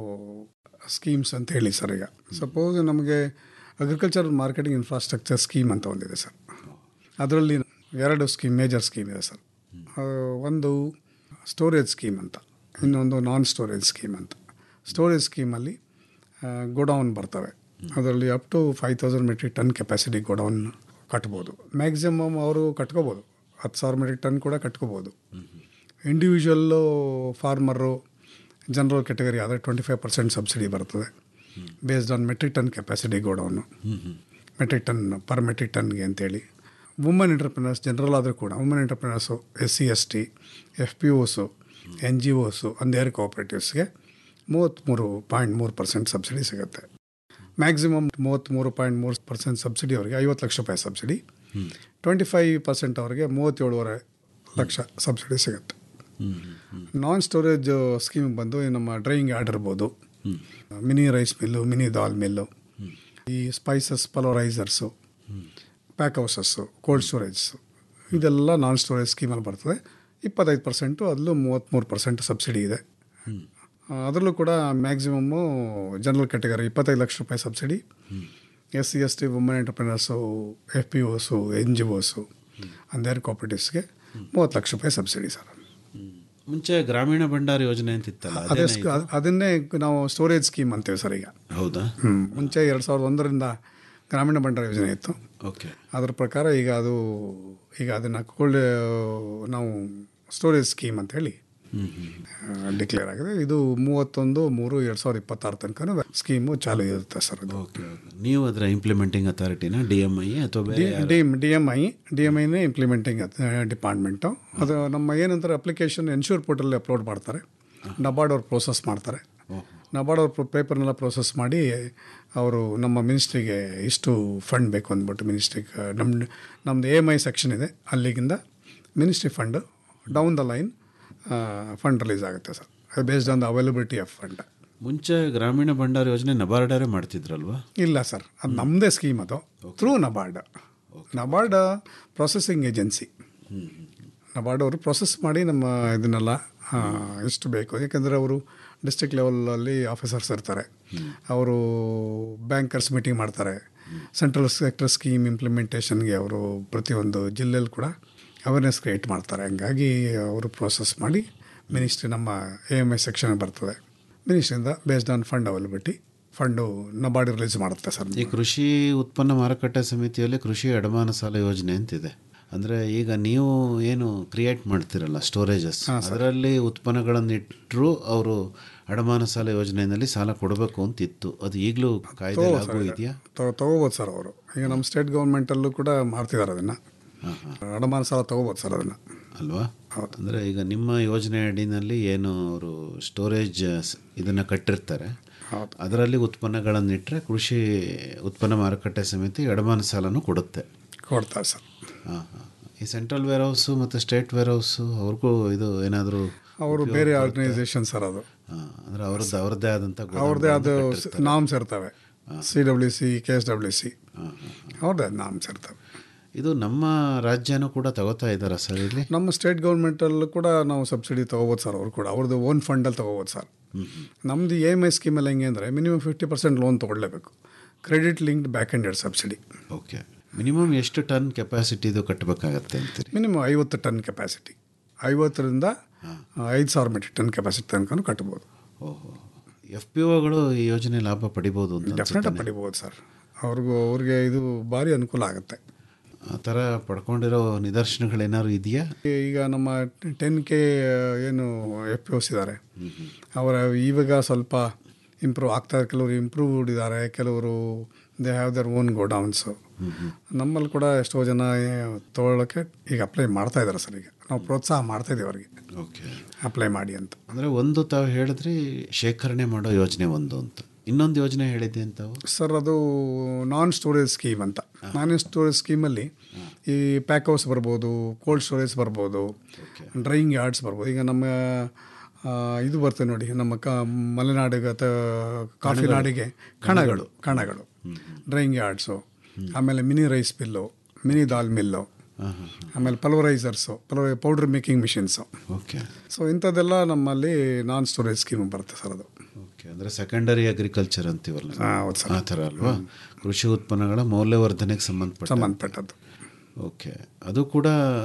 ಸ್ಕೀಮ್ಸ್ ಅಂತ ಹೇಳಿ ಸರ್ ಈಗ ಸಪೋಸ್ ನಮಗೆ ಅಗ್ರಿಕಲ್ಚರ್ ಮಾರ್ಕೆಟಿಂಗ್ ಇನ್ಫ್ರಾಸ್ಟ್ರಕ್ಚರ್ ಸ್ಕೀಮ್ ಅಂತ ಒಂದಿದೆ ಸರ್ ಅದರಲ್ಲಿ ಎರಡು ಸ್ಕೀಮ್ ಮೇಜರ್ ಸ್ಕೀಮ್ ಇದೆ ಸರ್ ಆ, ಒಂದು ಸ್ಟೋರೇಜ್ ಸ್ಕೀಮ್ ಅಂತ ಇನ್ನೊಂದು ನಾನ್ ಸ್ಟೋರೇಜ್ ಸ್ಕೀಮ್ ಅಂತ ಸ್ಟೋರೇಜ್ ಸ್ಕೀಮಲ್ಲಿ ಗೋಡೌನ್ ಬರ್ತವೆ ಅದರಲ್ಲಿ up to five thousand metric ton capacity godown ಕಟ್ಬೋದು ಮ್ಯಾಕ್ಸಿಮಮ್ ಅವರು ಕಟ್ಕೋಬೋದು ಹತ್ತು ಸಾವಿರ ಮೆಟ್ರಿಕ್ ಟನ್ ಕೂಡ ಕಟ್ಕೋಬೋದು ಇಂಡಿವಿಜುವಲ್ಲು ಫಾರ್ಮರು ಜನರಲ್ ಕೆಟಗರಿ ಆದರೆ ಟ್ವೆಂಟಿ ಫೈವ್ ಪರ್ಸೆಂಟ್ ಸಬ್ಸಿಡಿ ಬರ್ತದೆ based on metric ton capacity godown metric ton per metric ಟನ್ಗೆ ಅಂತೇಳಿ ವುಮನ್ ಎಂಟರ್ಪ್ರಿನರ್ಸ್ ಜನರಲ್ ಆದರೂ ಕೂಡ woman entrepreneurs S C S T F P Os N G Os and their ಕೋಆಪ್ರೇಟಿವ್ಸ್ಗೆ ಮೂವತ್ತ್ಮೂರು point ಮೂರು percent subsidy ಸಿಗುತ್ತೆ maximum ಮೂವತ್ತ್ಮೂರು ಪಾಯಿಂಟ್ ಮೂರು ಪರ್ಸೆಂಟ್ ಸಬ್ಸಿಡಿ ಅವರಿಗೆ ಐವತ್ತು ಲಕ್ಷ ರೂಪಾಯಿ ಸಬ್ಸಿಡಿ ಟ್ವೆಂಟಿ ಫೈವ್ ಪರ್ಸೆಂಟ್ ಅವರಿಗೆ ಮೂವತ್ತೇಳುವರೆ ಲಕ್ಷ ಸಬ್ಸಿಡಿ ಸಿಗುತ್ತೆ ನಾನ್ ಸ್ಟೋರೇಜ್ ಸ್ಕೀಮ್ ಬಂದು ಈ ನಮ್ಮ ಡ್ರೈಯಿಂಗ್ ಯಾರ್ಡ್ ಇರ್ಬೋದು mini rice mill mini dal mill ಈ spices pulverisers pack houses cold storages ಇದೆಲ್ಲ ನಾನ್ ಸ್ಟೋರೇಜ್ ಸ್ಕೀಮಲ್ಲಿ ಬರ್ತದೆ ಇಪ್ಪತ್ತೈದು ಪರ್ಸೆಂಟು ಅದರಲ್ಲೂ ಮೂವತ್ತ್ಮೂರು ಪರ್ಸೆಂಟ್ ಸಬ್ಸಿಡಿ ಇದೆ ಆ, ಅದರಲ್ಲೂ ಕೂಡ ಮ್ಯಾಕ್ಸಿಮಮ್ಮು ಜನರಲ್ ಕ್ಯಾಟಗರಿ ಇಪ್ಪತ್ತೈದು ಲಕ್ಷ ರೂಪಾಯಿ subsidy S C S T woman entrepreneurs F P Os N G Os and their ಕೋಆಪ್ರೇಟಿವ್ಸ್ಗೆ ಮೂವತ್ತು ಲಕ್ಷ ರೂಪಾಯಿ ಸಬ್ಸಿಡಿ ಸರ್ ಮುಂಚೆ ಗ್ರಾಮೀಣ ಭಂಡಾರ ಯೋಜನೆ ಅಂತಿತ್ತಲ್ಲ ಅದೇ ಅದೇನಾ ಸ್ಕ- ಇದು? ಅದ್- ಅದನ್ನೇ ನಾವು ಸ್ಟೋರೇಜ್ ಸ್ಕೀಮ್ ಅಂತೀವಿ ಸರ್ ಈಗ ಹೌದಾ ಹ್ಮ್. ಮುಂಚೆ ಎರಡು ಸಾವಿರದ ಒಂದರಿಂದ ಗ್ರಾಮೀಣ ಭಂಡಾರ ಯೋಜನೆ ಇತ್ತು ಓಕೆ ಅದ್ರ ಪ್ರಕಾರ ಈಗ ಅದು ಈಗ ಅದನ್ನು ಕೋಲ್ಡ್ ನಾವು ಸ್ಟೋರೇಜ್ ಸ್ಕೀಮ್ ಅಂತ ಹೇಳಿ ಡಿಕ್ಲೇರ್ ಆಗಿದೆ ಇದು ಮೂವತ್ತೊಂದು ಮೂರು ಎರಡು ಸಾವಿರದ ಇಪ್ಪತ್ತಾರು ತನಕ ಸ್ಕೀಮು ಚಾಲು ಇರುತ್ತೆ ಸರ್ ಅದು ಓಕೆ ಓಕೆ ನೀವು ಅದರ ಇಂಪ್ಲಿಮೆಂಟಿಂಗ್ ಅಥಾರಿಟಿನ ಡಿ ಎಮ್ ಐ ಅಥವಾ ಬೇರೆ ಯಾರು? D D M I D M ಐನೇ ಇಂಪ್ಲಿಮೆಂಟಿಂಗ್ ಡಿಪಾರ್ಟ್ಮೆಂಟು ಅದು ನಮ್ಮ ಏನಂತಾರೆ ಅಪ್ಲಿಕೇಶನ್ ಎನ್ಶೂರ್ ಪೋರ್ಟಲ್ಲಿ ಅಪ್ಲೋಡ್ ಮಾಡ್ತಾರೆ ನಬಾರ್ಡ್ ಅವ್ರು ಪ್ರೋಸೆಸ್ ಮಾಡ್ತಾರೆ ನಬಾರ್ಡ್ ಅವ್ರು ಪೇಪರ್ನೆಲ್ಲ ಪ್ರೋಸೆಸ್ ಮಾಡಿ ಅವರು ನಮ್ಮ ಮಿನಿಸ್ಟ್ರಿಗೆ ಇಷ್ಟು ಫಂಡ್ ಬೇಕು ಅಂದ್ಬಿಟ್ಟು ಮಿನಿಸ್ಟ್ರಿಗೆ ನಮ್ಮ ನಮ್ಮದು ಎ ಎಮ್ ಐ ಸೆಕ್ಷನ್ ಇದೆ ಅಲ್ಲಿಗಿಂದ ministry fund down the line fund release ಆಗುತ್ತೆ sir based on the availability of fund ಮುಂಚೆ ಗ್ರಾಮೀಣ ಭಂಡಾರ ಯೋಜನೆ ನಬಾರ್ಡರೇ ಮಾಡ್ತಿದ್ರಲ್ವಾ ಇಲ್ಲ ಸರ್ ಅದು ನಮ್ಮದೇ ಸ್ಕೀಮ್ ಅದು through NABARD NABARD processing agency NABARD ಅವರು ಪ್ರೊಸೆಸ್ ಮಾಡಿ ನಮ್ಮ ಇದನ್ನೆಲ್ಲ ಆ, ಎಷ್ಟು ಬೇಕು ಯಾಕಂದರೆ ಅವರು ಡಿಸ್ಟ್ರಿಕ್ಟ್ ಲೆವೆಲಲ್ಲಿ ಆಫೀಸರ್ಸ್ ಇರ್ತಾರೆ ಅವರು ಬ್ಯಾಂಕರ್ಸ್ ಮೀಟಿಂಗ್ ಮಾಡ್ತಾರೆ ಸೆಂಟ್ರಲ್ ಸೆಕ್ಟರ್ ಸ್ಕೀಮ್ ಇಂಪ್ಲಿಮೆಂಟೇಷನ್ಗೆ ಅವರು ಪ್ರತಿಯೊಂದು ಜಿಲ್ಲೆಯಲ್ಲಿ ಕೂಡ ಅವೇರ್ನೆಸ್ ಕ್ರಿಯೇಟ್ ಮಾಡ್ತಾರೆ ಹಂಗಾಗಿ ಅವರು ಪ್ರೋಸೆಸ್ ಮಾಡಿ ಮಿನಿಸ್ಟ್ರಿ ನಮ್ಮ ಎ ಎಮ್ ಐ ಸೆಕ್ಷನ್ ಬರ್ತದೆ ಮಿನಿಸ್ಟ್ರಿಯಿಂದ based on fund availability fund NABARD release ಮಾಡುತ್ತೆ ಸರ್ ಈ ಕೃಷಿ ಉತ್ಪನ್ನ ಮಾರುಕಟ್ಟೆ ಸಮಿತಿಯಲ್ಲಿ ಕೃಷಿ ಅಡಮಾನ ಸಾಲ ಯೋಜನೆ ಅಂತಿದೆ ಅಂದರೆ ಈಗ ನೀವು ಏನು ಕ್ರಿಯೇಟ್ ಮಾಡ್ತಿರಲ್ಲ ಸ್ಟೋರೇಜಸ್ ಅದರಲ್ಲಿ ಉತ್ಪನ್ನಗಳನ್ನು ಇಟ್ಟರು ಅವರು ಅಡಮಾನ ಸಾಲ ಯೋಜನೆಯಲ್ಲಿ ಸಾಲ ಕೊಡಬೇಕು ಅಂತಿತ್ತು ಅದು ಈಗಲೂ ಕಾಯ್ದೆ ಲಾಗೂ ಇದೆಯಾ ತಗೋ ತಗೋಬೋದು ಸರ್ ಅವರು ಈಗ ನಮ್ಮ ಸ್ಟೇಟ್ ಗೌರ್ಮೆಂಟಲ್ಲೂ ಕೂಡ ಮಾಡ್ತಿದ್ದಾರೆ ಅದನ್ನು ಹಾಂ ಹಾಂ ಅಡಮಾನ ಸಾಲ ತಗೋಬೋದು ಸರ್ ಅದನ್ನು ಅಲ್ವಾ ಅಂದರೆ ಈಗ ನಿಮ್ಮ ಯೋಜನೆ ಅಡಿನಲ್ಲಿ ಏನು ಅವರು ಸ್ಟೋರೇಜ್ ಇದನ್ನು ಕಟ್ಟಿರ್ತಾರೆ ಹೌದು. ಅದರಲ್ಲಿ ಉತ್ಪನ್ನಗಳನ್ನಿಟ್ಟರೆ ಕೃಷಿ ಉತ್ಪನ್ನ ಮಾರುಕಟ್ಟೆ ಸಮಿತಿ ಅಡಮಾನ ಸಾಲನೂ ಕೊಡುತ್ತೆ ಕೊಡ್ತಾರೆ ಸರ್ ಹಾಂ ಹಾಂ ಈ ಸೆಂಟ್ರಲ್ ವೇರ್ ಹೌಸು ಮತ್ತು ಸ್ಟೇಟ್ ವೇರ್ ಹೌಸು ಅವ್ರಿಗೂ ಇದು ಏನಾದರೂ ಅವರು ಬೇರೆ ಆರ್ಗನೈಸೇಷನ್ ಸರ್ ಅದು ಅಂದರೆ ಅವ್ರದ್ದು ಅವ್ರದ್ದೇ ಆದಂಥ ಅವ್ರದ್ದೇ ಅದು ನಾಮ್ಸ್ ಇರ್ತವೆ C W C K S W C ಅವ್ರದ್ದೇ ನಾಮ್ಸ್ ಇರ್ತವೆ ಇದು ನಮ್ಮ ರಾಜ್ಯನೂ ಕೂಡ ತಗೋತಾ ಇದ್ದಾರಾ ಸರ್ ಇಲ್ಲಿ ನಮ್ಮ ಸ್ಟೇಟ್ ಗೌರ್ಮೆಂಟಲ್ಲೂ ಕೂಡ ನಾವು ಸಬ್ಸಿಡಿ ತೊಗೋಬೋದು ಸರ್ ಅವ್ರು ಕೂಡ ಅವ್ರದ್ದು ಓನ್ ಫಂಡಲ್ಲಿ ತೊಗೋಬೋದು ಸರ್ ನಮ್ಮದು ಇ ಎಮ್ ಐ ಸ್ಕೀಮಲ್ಲಿ ಹೆಂಗೆ ಅಂದರೆ ಮಿನಿಮಮ್ ಫಿಫ್ಟಿ ಪರ್ಸೆಂಟ್ ಲೋನ್ ತೊಗೊಳ್ಳೇಬೇಕು credit linked back ended subsidy okay minimum ಎಷ್ಟು ಟನ್ ಕೆಪಾಸಿಟಿದು ಕಟ್ಟಬೇಕಾಗತ್ತೆ ಅಂತೀರಿ ಮಿನಿಮಮ್ ಐವತ್ತು ಟನ್ ಕೆಪಾಸಿಟಿ ಐವತ್ತರಿಂದ ಐದು ಸಾವಿರ ಮೆಟ್ರಿಕ್ ಟನ್ ಕೆಪಾಸಿಟಿ ತನಕ ಕಟ್ಬೋದು ಓಹೋ ಎಫ್ ಪಿ ಒಗಳು ಈ ಯೋಜನೆ ಲಾಭ ಪಡಿಬೋದು ಅಂತ ಡೆಫಿನೆಟಾಗಿ ಪಡಿಬೋದು ಸರ್ ಅವ್ರಿಗೂ ಅವ್ರಿಗೆ ಇದು ಭಾರಿ ಅನುಕೂಲ ಆಗುತ್ತೆ ಆ ಥರ ಪಡ್ಕೊಂಡಿರೋ ನಿದರ್ಶನಗಳೇನಾದ್ರು ಇದೆಯಾ ಈಗ ನಮ್ಮ ಟೆನ್ ಕೆ ಏನು ಎಫ್ ಪಿ ಓಸ್ ಇದ್ದಾರೆ ಅವರ ಇವಾಗ ಸ್ವಲ್ಪ ಇಂಪ್ರೂವ್ ಆಗ್ತಾರೆ ಕೆಲವರು ಇಂಪ್ರೂವ್ಡ್ ಇದ್ದಾರೆ ಕೆಲವರು they have their own godowns ನಮ್ಮಲ್ಲಿ ಕೂಡ ಎಷ್ಟೋ ಜನ ತೊಗೊಳ್ಳೋಕ್ಕೆ ಈಗ ಅಪ್ಲೈ ಮಾಡ್ತಾ ಇದ್ದಾರೆ ಸರ್ ಈಗ ನಾವು ಪ್ರೋತ್ಸಾಹ ಮಾಡ್ತಾ ಇದ್ದೀವಿ ಅವರಿಗೆ ಓಕೆ ಅಪ್ಲೈ ಮಾಡಿ ಅಂತ ಅಂದರೆ ಒಂದು ತಾವು ಹೇಳಿದ್ರಿ ಶೇಖರಣೆ ಮಾಡೋ ಯೋಜನೆ ಒಂದು ಅಂತ ಇನ್ನೊಂದು ಯೋಜನೆ ಹೇಳಿದ್ದೆ ತಾವು ಸರ್ ಅದು ನಾನ್ ಸ್ಟೋರೇಜ್ ಸ್ಕೀಮ್ ಅಂತ ನಾನ್ ಸ್ಟೋರೇಜ್ ಸ್ಕೀಮಲ್ಲಿ ಈ ಪ್ಯಾಕ್ ಹೌಸ್ ಬರ್ಬೋದು ಕೋಲ್ಡ್ ಸ್ಟೋರೇಜ್ ಬರ್ಬೋದು ಡ್ರೈಯಿಂಗ್ ಯಾರ್ಡ್ಸ್ ಬರ್ಬೋದು ಈಗ ನಮ್ಮ ಆ, ಇದು ಬರ್ತದೆ ನೋಡಿ ನಮ್ಮ ಕ ಮಲೆನಾಡಿಗೆ ಅಥವಾ ಕಾಫಿ ನಾಡಿಗೆ ಕಣಗಳು ಕಣಗಳು ಡ್ರೈಯಿಂಗ್ ಯಾರ್ಡ್ಸು ಆಮೇಲೆ mini rice mill mini dal mill ಆಮೇಲೆ ಪಲ್ವರೈಸರ್ಸು ಪಲ್ವರೈ powder making machines okay so ಇಂಥದ್ದೆಲ್ಲ ನಮ್ಮಲ್ಲಿ ನಾನ್ ಸ್ಟೋರೇಜ್ ಸ್ಕೀಮ್ ಬರುತ್ತೆ ಸರ್ ಅದು ಓಕೆ ಅಂದರೆ ಸೆಕೆಂಡರಿ ಅಗ್ರಿಕಲ್ಚರ್ ಅಂತೀವಲ್ಲ ಹಾಂ ಹೌದು ಸರ್ ಆ ಥರ ಅಲ್ವಾ ಕೃಷಿ ಉತ್ಪನ್ನಗಳ ಮೌಲ್ಯವರ್ಧನೆಗೆ ಸಂಬಂಧಪಟ್ಟ ಸಂಬಂಧಪಟ್ಟದ್ದು ಓಕೆ ಅದು ಕೂಡ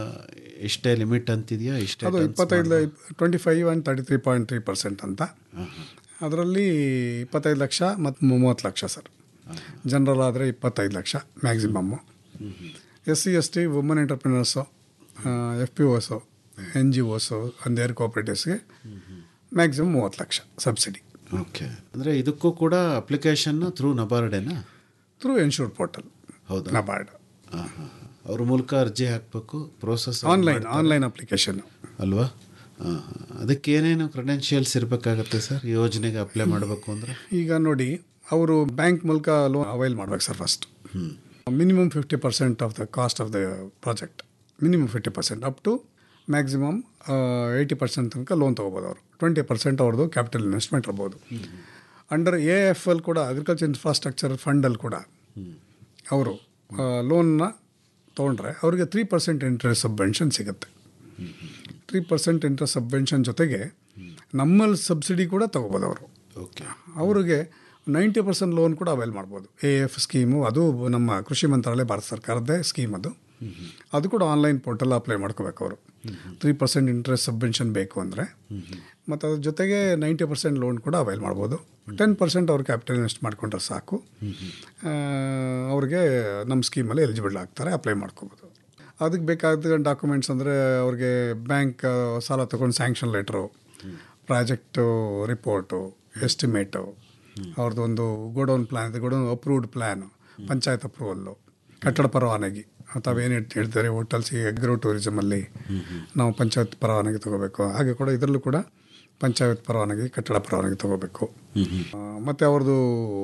ಇಷ್ಟೇ ಲಿಮಿಟ್ ಅಂತಿದೆಯಾ ಇಷ್ಟೇ ಅದು tons ಇಪ್ಪತ್ತೈದು twenty five and thirty three point three percent ಅಂತ ಅದರಲ್ಲಿ ಇಪ್ಪತ್ತೈದು ಲಕ್ಷ ಮತ್ತು ಮೂವತ್ತು ಲಕ್ಷ ಸರ್ ಜನರಲ್ ಆದರೆ ಇಪ್ಪತ್ತೈದು lakh maximum S C S T woman entrepreneurs F P Os N G Os and their ಕೋಆಪ್ರೇಟಿವ್ಸ್ಗೆ ಮ್ಯಾಕ್ಸಿಮಮ್ ಮೂವತ್ತು ಲಕ್ಷ ಸಬ್ಸಿಡಿ ಓಕೆ ಅಂದರೆ ಇದಕ್ಕೂ ಕೂಡ ಅಪ್ಲಿಕೇಶನ್ ಥ್ರೂ ನಬಾರ್ಡೇನಾ ಥ್ರೂ ಎನ್ಶೂರ್ ಪೋರ್ಟಲ್ ಹೌದಾ ನಬಾರ್ಡ್ ಹಾಂ ಹಾಂ ಅವ್ರ ಮೂಲಕ ಅರ್ಜಿ ಹಾಕಬೇಕು ಪ್ರೋಸೆಸ್ ಆನ್ಲೈನ್ ಆನ್ಲೈನ್ ಅಪ್ಲಿಕೇಶನ್ ಅಲ್ವಾ ಹಾಂ ಹಾಂ ಅದಕ್ಕೆ ಏನೇನು ಕ್ರೆಡೆನ್ಷಿಯಲ್ಸ್ ಇರಬೇಕಾಗತ್ತೆ ಸರ್ ಈ ಯೋಜನೆಗೆ ಅಪ್ಲೈ ಮಾಡಬೇಕು ಅಂದರೆ ಈಗ ನೋಡಿ ಅವರು ಬ್ಯಾಂಕ್ ಮೂಲಕ ಲೋನ್ ಅವೈಲ್ ಮಾಡ್ಬೇಕು sir first minimum fifty percent of the cost of the project minimum fifty percent up to maximum eighty percent ತನಕ ಲೋನ್ ತೊಗೋಬೋದು ಅವರು ಟ್ವೆಂಟಿ ಪರ್ಸೆಂಟ್ ಅವ್ರದ್ದು ಕ್ಯಾಪಿಟಲ್ ಇನ್ವೆಸ್ಟ್ಮೆಂಟ್ ಇರ್ಬೋದು ಅಂಡರ್ ಎ ಎಫ್ ಎಲ್ ಕೂಡ agriculture infrastructure ಫಂಡಲ್ಲಿ ಕೂಡ ಅವರು ಲೋನ್ನ ತೊಗೊಂಡ್ರೆ ಅವರಿಗೆ ತ್ರೀ ಪರ್ಸೆಂಟ್ ಇಂಟ್ರೆಸ್ಟ್ ಸಬ್ವೆನ್ಷನ್ ಸಿಗುತ್ತೆ ತ್ರೀ ಪರ್ಸೆಂಟ್ ಇಂಟ್ರೆಸ್ಟ್ ಸಬ್ವೆನ್ಷನ್ ಜೊತೆಗೆ ನಮ್ಮಲ್ಲಿ ಸಬ್ಸಿಡಿ ಕೂಡ ತೊಗೋಬೋದು ಅವರು ಓಕೆ ಅವರಿಗೆ ನೈಂಟಿ ಪರ್ಸೆಂಟ್ ಲೋನ್ ಕೂಡ ಅವೈಲ್ ಮಾಡ್ಬೋದು ಎ ಎಫ್ ಸ್ಕೀಮು ಅದು ನಮ್ಮ ಕೃಷಿ ಮಂತ್ರಾಲಯ ಭಾರತ ಸರ್ಕಾರದ್ದೇ ಸ್ಕೀಮ್ ಅದು ಅದು ಕೂಡ ಆನ್ಲೈನ್ ಪೋರ್ಟಲ್ ಅಪ್ಲೈ ಮಾಡ್ಕೋಬೇಕು ಅವರು ತ್ರೀ ಪರ್ಸೆಂಟ್ ಇಂಟ್ರೆಸ್ಟ್ ಸಬ್ವೆನ್ಷನ್ ಬೇಕು ಅಂದರೆ ಮತ್ತು ಅದ್ರ ಜೊತೆಗೆ ನೈಂಟಿ ಪರ್ಸೆಂಟ್ ಲೋನ್ ಕೂಡ ಅವೈಲ್ ಮಾಡ್ಬೋದು ಟೆನ್ ಪರ್ಸೆಂಟ್ ಅವ್ರು ಕ್ಯಾಪಿಟಲ್ ಇನ್ವೆಸ್ಟ್ ಮಾಡ್ಕೊಂಡ್ರೆ ಸಾಕು ಆ, ಅವ್ರಿಗೆ ನಮ್ಮ ಸ್ಕೀಮಲ್ಲಿ ಎಲಿಜಿಬಲ್ ಆಗ್ತಾರೆ ಅಪ್ಲೈ ಮಾಡ್ಕೋಬೋದು ಅದಕ್ಕೆ ಬೇಕಾದ ಡಾಕ್ಯುಮೆಂಟ್ಸ್ ಅಂದರೆ ಅವ್ರಿಗೆ ಬ್ಯಾಂಕ್ ಸಾಲ ತೊಗೊಂಡು sanction letter project report estimate ಅವ್ರದ್ದು ಒಂದು ಗೋಡೌನ್ ಪ್ಲ್ಯಾನ್ ಇದೆ godown approved plan panchayat approval ಕಟ್ಟಡ ಪರವಾನಗಿ ತಾವೇನು ಹೇಳ್ತಾರೆ ಹೋಟೆಲ್ಸಿಗೆ ಅಗ್ರೋ ಟೂರಿಸಮಲ್ಲಿ ನಾವು ಪಂಚಾಯತ್ ಪರವಾನಗಿ ತೊಗೋಬೇಕು ಹಾಗೆ ಕೂಡ ಇದರಲ್ಲೂ ಕೂಡ ಪಂಚಾಯತ್ ಪರವಾನಗಿ ಕಟ್ಟಡ ಪರವಾನಗಿ ತೊಗೋಬೇಕು ಆ, ಮತ್ತು ಅವ್ರದ್ದು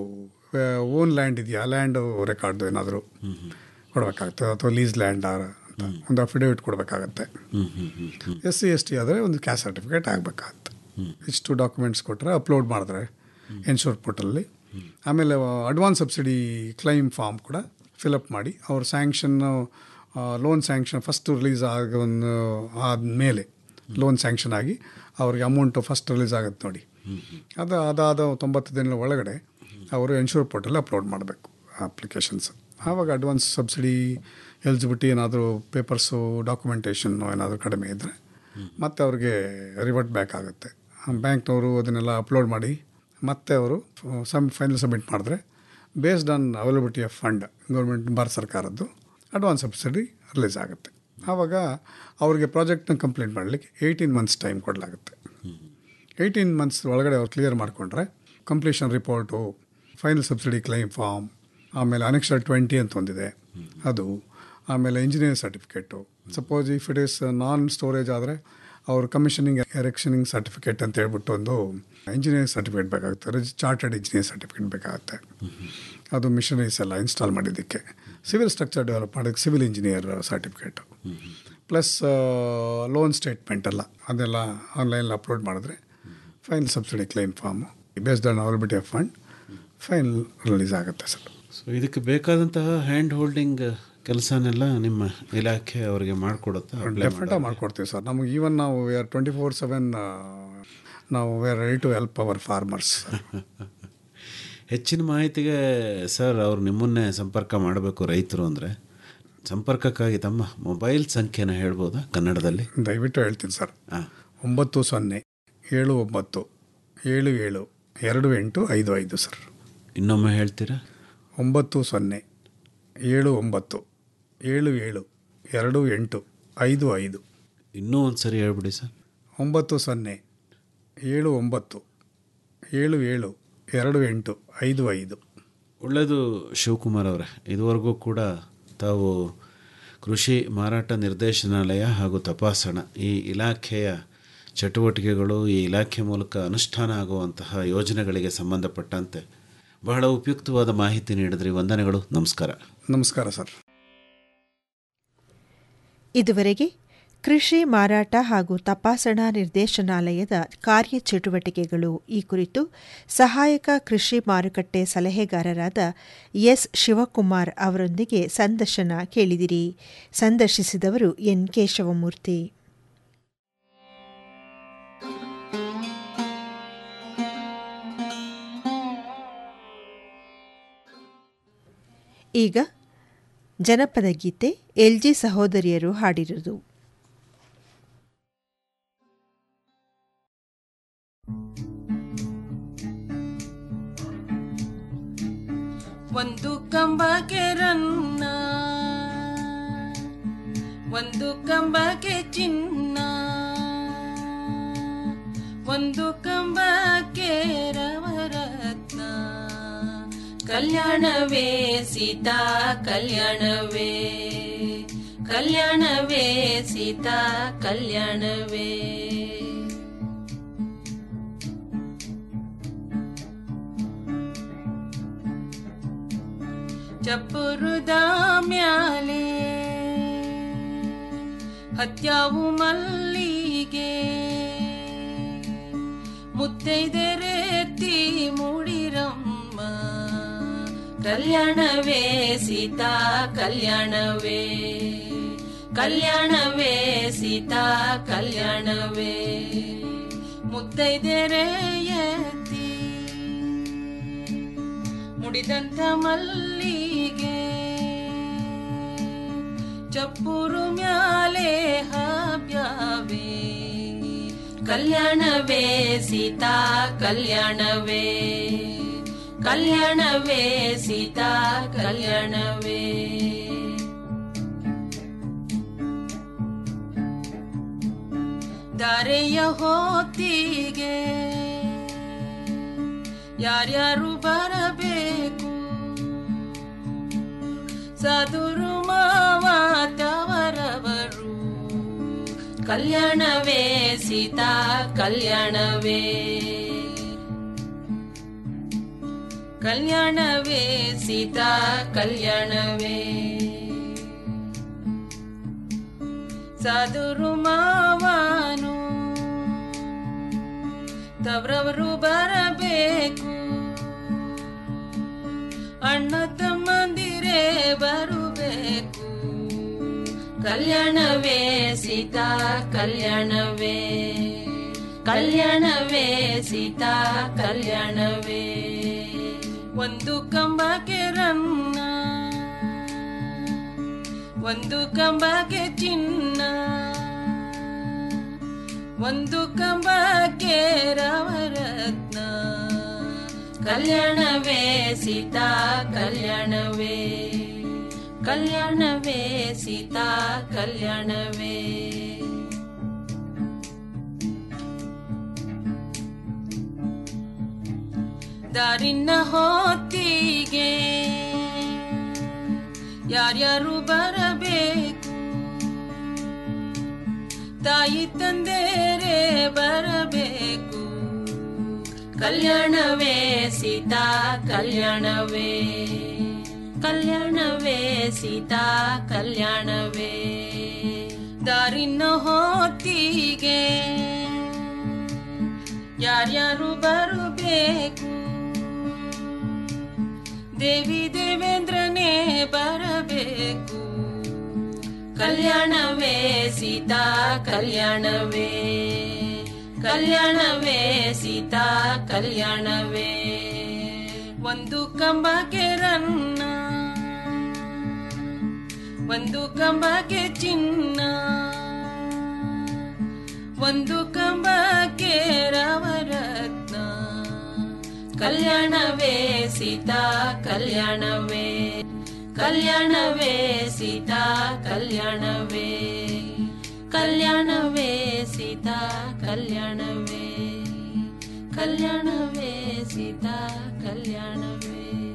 ಓನ್ ಲ್ಯಾಂಡ್ ಇದೆಯಾ ಲ್ಯಾಂಡು ರೆಕಾರ್ಡು ಏನಾದರೂ ಕೊಡಬೇಕಾಗುತ್ತೆ ಅಥವಾ ಲೀಸ್ ಲ್ಯಾಂಡ್ ಅಂತ ಒಂದು ಅಫಿಡೇವಿಟ್ ಕೊಡಬೇಕಾಗತ್ತೆ ಎಸ್ ಸಿ ಎಸ್ ಟಿ ಆದರೆ ಒಂದು ಕ್ಯಾಸ್ಟ್ ಸರ್ಟಿಫಿಕೇಟ್ ಆಗಬೇಕಾಗತ್ತೆ ಇಷ್ಟು ಡಾಕ್ಯುಮೆಂಟ್ಸ್ ಕೊಟ್ಟರೆ ಅಪ್ಲೋಡ್ ಮಾಡಿದ್ರೆ ಇನ್ಶೂರ್ ಪೋರ್ಟಲ್ಲಿ ಆಮೇಲೆ ಅಡ್ವಾನ್ಸ್ ಸಬ್ಸಿಡಿ ಕ್ಲೈಮ್ ಫಾರ್ಮ್ ಕೂಡ ಫಿಲಪ್ ಮಾಡಿ ಅವ್ರ ಸ್ಯಾಂಕ್ಷನ್ನು ಲೋನ್ ಸ್ಯಾಂಕ್ಷನ್ ಫಸ್ಟ್ ರಿಲೀಸ್ ಆಗ ಒಂದು ಆದಮೇಲೆ ಲೋನ್ ಸ್ಯಾಂಕ್ಷನ್ ಆಗಿ ಅವ್ರಿಗೆ ಅಮೌಂಟು ಫಸ್ಟ್ ರಿಲೀಸ್ ಆಗುತ್ತೆ ನೋಡಿ ಅದು ಅದಾದ ತೊಂಬತ್ತು ದಿನದ ಒಳಗಡೆ ಅವರು ಇನ್ಶೂರ್ ಪೋರ್ಟಲ್ ಅಪ್ಲೋಡ್ ಮಾಡಬೇಕು ಅಪ್ಲಿಕೇಶನ್ಸ್ ಆವಾಗ ಅಡ್ವಾನ್ಸ್ ಸಬ್ಸಿಡಿ ಎಲಿಜಿಬಿಲಿಟಿ ಏನಾದರೂ ಪೇಪರ್ಸು ಡಾಕ್ಯುಮೆಂಟೇಷನ್ನು ಏನಾದರೂ ಕಡಿಮೆ ಇದ್ದರೆ ಮತ್ತೆ ಅವ್ರಿಗೆ ರಿವರ್ಟ್ ಬ್ಯಾಕ್ ಆಗುತ್ತೆ ಬ್ಯಾಂಕ್ನವರು ಅದನ್ನೆಲ್ಲ ಅಪ್ಲೋಡ್ ಮಾಡಿ ಮತ್ತೆ ಅವರು ಸಮ್ ಫೈನಲ್ ಸಬ್ಮಿಟ್ ಮಾಡಿದ್ರೆ based on availability of fund government Bharat ಸರ್ಕಾರದ್ದು ಅಡ್ವಾನ್ಸ್ ಸಬ್ಸಿಡಿ ರಿಲೀಸ್ ಆಗುತ್ತೆ ಆವಾಗ ಅವ್ರಿಗೆ ಪ್ರಾಜೆಕ್ಟ್ನ ಕಂಪ್ಲೀಟ್ ಮಾಡಲಿಕ್ಕೆ ಏಯ್ಟೀನ್ ಮಂತ್ಸ್ ಟೈಮ್ ಕೊಡಲಾಗುತ್ತೆ ಏಯ್ಟೀನ್ ಮಂತ್ಸ್ ಒಳಗಡೆ ಅವ್ರು ಕ್ಲಿಯರ್ ಮಾಡಿಕೊಂಡ್ರೆ completion report final subsidy claim form ಆಮೇಲೆ ಅನೆಕ್ಷರ್ ಟ್ವೆಂಟಿ ಅಂತ ಒಂದಿದೆ ಅದು ಆಮೇಲೆ engineer certificate suppose if it is non storage ಆದರೆ ಅವ್ರ ಕಮಿಷನಿಂಗ್ ಎರೆಕ್ಷನಿಂಗ್ ಸರ್ಟಿಫಿಕೇಟ್ ಅಂತ ಹೇಳ್ಬಿಟ್ಟು ಒಂದು ಇಂಜಿನಿಯರಿಂಗ್ ಸರ್ಟಿಫಿಕೇಟ್ ಬೇಕಾಗುತ್ತೆ ರಿಜ್ ಚಾರ್ಟರ್ಡ್ ಇಂಜಿನಿಯರ್ ಸರ್ಟಿಫಿಕೇಟ್ ಬೇಕಾಗುತ್ತೆ ಅದು ಮಿಷನರೀಸ್ ಎಲ್ಲ ಇನ್ಸ್ಟಾಲ್ ಮಾಡಿದ್ದಕ್ಕೆ ಸಿವಿಲ್ ಸ್ಟ್ರಕ್ಚರ್ ಡೆವಲಪ್ ಮಾಡೋಕ್ಕೆ civil engineer certificate plus loan statement ಎಲ್ಲ ಅದೆಲ್ಲ ಆನ್ಲೈನಲ್ಲಿ ಅಪ್ಲೋಡ್ ಮಾಡಿದ್ರೆ final subsidy claim form based on availability of fund final release ಆಗುತ್ತೆ ಸರ್ ಸೊ ಇದಕ್ಕೆ ಬೇಕಾದಂತಹ ಹ್ಯಾಂಡ್ ಹೋಲ್ಡಿಂಗ್ ಕೆಲಸನೆಲ್ಲ ನಿಮ್ಮ ಇಲಾಖೆ ಅವರಿಗೆ ಮಾಡಿಕೊಡುತ್ತಾ ಅಪ್ಲೈ ಡೆಫಿನೆಟಾಗಿ ಮಾಡ್ಕೊಡ್ತೀವಿ ಸರ್ ನಮಗೆ ಈವನ್ ನಾವು we are twenty four seven ನಾವು we are ready to help our farmers ಹೆಚ್ಚಿನ ಮಾಹಿತಿಗೆ ಸರ್ ಅವ್ರು ನಿಮ್ಮನ್ನೇ ಸಂಪರ್ಕ ಮಾಡಬೇಕು ರೈತರು ಅಂದರೆ ಸಂಪರ್ಕಕ್ಕಾಗಿ ತಮ್ಮ ಮೊಬೈಲ್ ಸಂಖ್ಯೆನ ಹೇಳ್ಬೋದಾ ಕನ್ನಡದಲ್ಲಿ ದಯವಿಟ್ಟು ಹೇಳ್ತೀನಿ ಸರ್ ಹಾಂ ಒಂಬತ್ತು ಸೊನ್ನೆ ಏಳು ಒಂಬತ್ತು ಏಳು ಏಳು ಎರಡು ಎಂಟು ಐದು ಐದು ಸರ್ ಇನ್ನೊಮ್ಮೆ ಹೇಳ್ತೀರಾ ಒಂಬತ್ತು ಸೊನ್ನೆ ಏಳು ಒಂಬತ್ತು ಏಳು ಏಳು ಎರಡು ಎಂಟು ಐದು ಐದು ಇನ್ನೂ ಒಂದು ಸರಿ ಹೇಳ್ಬಿಡಿ ಸರ್ ಒಂಬತ್ತು ಸೊನ್ನೆ ಏಳು ಒಂಬತ್ತು ಏಳು ಏಳು ಎರಡು ಎಂಟು ಐದು ಐದು ಒಳ್ಳೆಯದು ಶಿವಕುಮಾರ್ ಅವರೇ ಇದುವರೆಗೂ ಕೂಡ ತಾವು ಕೃಷಿ ಮಾರಾಟ ನಿರ್ದೇಶನಾಲಯ ಹಾಗೂ ತಪಾಸಣಾ ಈ ಇಲಾಖೆಯ ಚಟುವಟಿಕೆಗಳು ಈ ಇಲಾಖೆ ಮೂಲಕ ಅನುಷ್ಠಾನ ಆಗುವಂತಹ ಯೋಜನೆಗಳಿಗೆ ಸಂಬಂಧಪಟ್ಟಂತೆ ಬಹಳ ಉಪಯುಕ್ತವಾದ ಮಾಹಿತಿ ನೀಡಿದ್ರಿ ವಂದನೆಗಳು ನಮಸ್ಕಾರ ನಮಸ್ಕಾರ ಸರ್ ಇದುವರೆಗೆ ಕೃಷಿ ಮಾರಾಟ ಹಾಗೂ ತಪಾಸಣಾ ನಿರ್ದೇಶನಾಲಯದ ಕಾರ್ಯಚಟುವಟಿಕೆಗಳು ಈ ಕುರಿತು ಸಹಾಯಕ ಕೃಷಿ ಮಾರುಕಟ್ಟೆ ಸಲಹೆಗಾರರಾದ ಎಸ್ ಶಿವಕುಮಾರ್ ಅವರೊಂದಿಗೆ ಸಂದರ್ಶನ ಕೇಳಿದಿರಿ ಸಂದರ್ಶಿಸಿದವರು ಎನ್ ಕೇಶವಮೂರ್ತಿ ಈಗ ಜನಪದ ಗೀತೆ ಎಲ್ಜಿ ಸಹೋದರಿಯರು ಹಾಡಿರುವುದು ಒಂದು ಕಂಬಕ್ಕೆ ರನ್ನ ಒಂದು ಕಂಬಕ್ಕೆ ಚಿನ್ನ ಒಂದು ಕಂಬಕ್ಕೆ ರವರತ್ನ ಕಲ್ಯಾಣವೇ ಸೀತಾ ಕಲ್ಯಾಣವೇ ಕಲ್ಯಾಣವೇ ಸೀತಾ ಕಲ್ಯಾಣವೇ ಚಪ್ಪುರುದ ಮ್ಯಾಲೆ ಹತ್ಯಾವು ಮಲ್ಲಿಗೆ ಮುತ್ತೈದೆರೆತ್ತಿ ಮೂಡಿರಮ್ಮ ಕಲ್ಯಾಣವೇ ಸೀತಾ ಕಲ್ಯಾಣವೇ ಕಲ್ಯಾಣವೇ ಸೀತಾ ಕಲ್ಯಾಣವೇ ಮುತ್ತೈದೆರೆ ಎತ್ತಿ ಮುಡಿದಂತ ಮಲ್ಲಿಗೆ ಚಪ್ಪುರು ಮ್ಯಾಲೆ ಹಾಬ್ಯಾವೆ ಕಲ್ಯಾಣವೇ ಸೀತಾ ಕಲ್ಯಾಣವೇ ಕಲ್ಯಾಣವೇ ಸೀತಾ ಕಲ್ಯಾಣವೇ ದಾರೆಯ ಹೊತ್ತಿಗೆ ಯಾರ್ಯಾರು ಬರಬೇಕು ಸದುರು ಮಾವಾತವರವರು ಕಲ್ಯಾಣವೇ ಸೀತಾ ಕಲ್ಯಾಣವೇ ಕಲ್ಯಾಣವೇ ಸೀತಾ ಕಲ್ಯಾಣವೇ ಸದುರು ಮಾವನು ತವರವರು ಬರಬೇಕು ಅಣ್ಣ ತಮ್ಮಂದಿರೇ ಬರಬೇಕು ಕಲ್ಯಾಣವೇ ಸೀತಾ ಕಲ್ಯಾಣವೇ ಕಲ್ಯಾಣವೇ ಸೀತಾ ಕಲ್ಯಾಣವೇ ಒಂದು ಕಂಬಕ್ಕೆ ರನ್ನ ಒಂದು ಕಂಬಕ್ಕೆ ಚಿನ್ನ ಒಂದು ಕಂಬಕ್ಕೆ ರವರತ್ನ ಕಲ್ಯಾಣವೇ ಸೀತಾ ಕಲ್ಯಾಣವೇ ಕಲ್ಯಾಣವೇ ಸೀತಾ ಕಲ್ಯಾಣವೇ ದಾರಿನ ಹೊತ್ತಿಗೆ ಯಾರ್ಯಾರು ಬರಬೇಕು ತಾಯಿ ತಂದೆರೇ ಬರಬೇಕು ಕಲ್ಯಾಣವೇ ಸೀತಾ ಕಲ್ಯಾಣವೇ ಕಲ್ಯಾಣವೇ ಸೀತಾ ಕಲ್ಯಾಣವೇ ದಾರಿನ ಹೊತ್ತಿಗೆ ಯಾರ್ಯಾರು ಬರಬೇಕು ದೇವಿ ದೇವೇಂದ್ರನೇ ಬರಬೇಕು ಕಲ್ಯಾಣವೇ ಸೀತಾ ಕಲ್ಯಾಣವೇ ಕಲ್ಯಾಣವೇ ಸೀತಾ ಕಲ್ಯಾಣವೇ ಒಂದು ಕಂಬಕ್ಕೆ ರನ್ನ ಒಂದು ಕಂಬಕ್ಕೆ ಚಿನ್ನ ಒಂದು ಕಂಬಕ್ಕೆ ರವರತ್ನ ಕಲ್ಯಾಣವೇ ಸೀತಾ ಕಲ್ಯಾಣವೇ ಕಲ್ಯಾಣವೇ ಸೀತಾ ಕಲ್ಯಾಣವೇ ಕಲ್ಯಾಣವೇ ಸೀತಾ ಕಲ್ಯಾಣವೇ ಕಲ್ಯಾಣವೇ ಸೀತಾ ಕಲ್ಯಾಣವೇ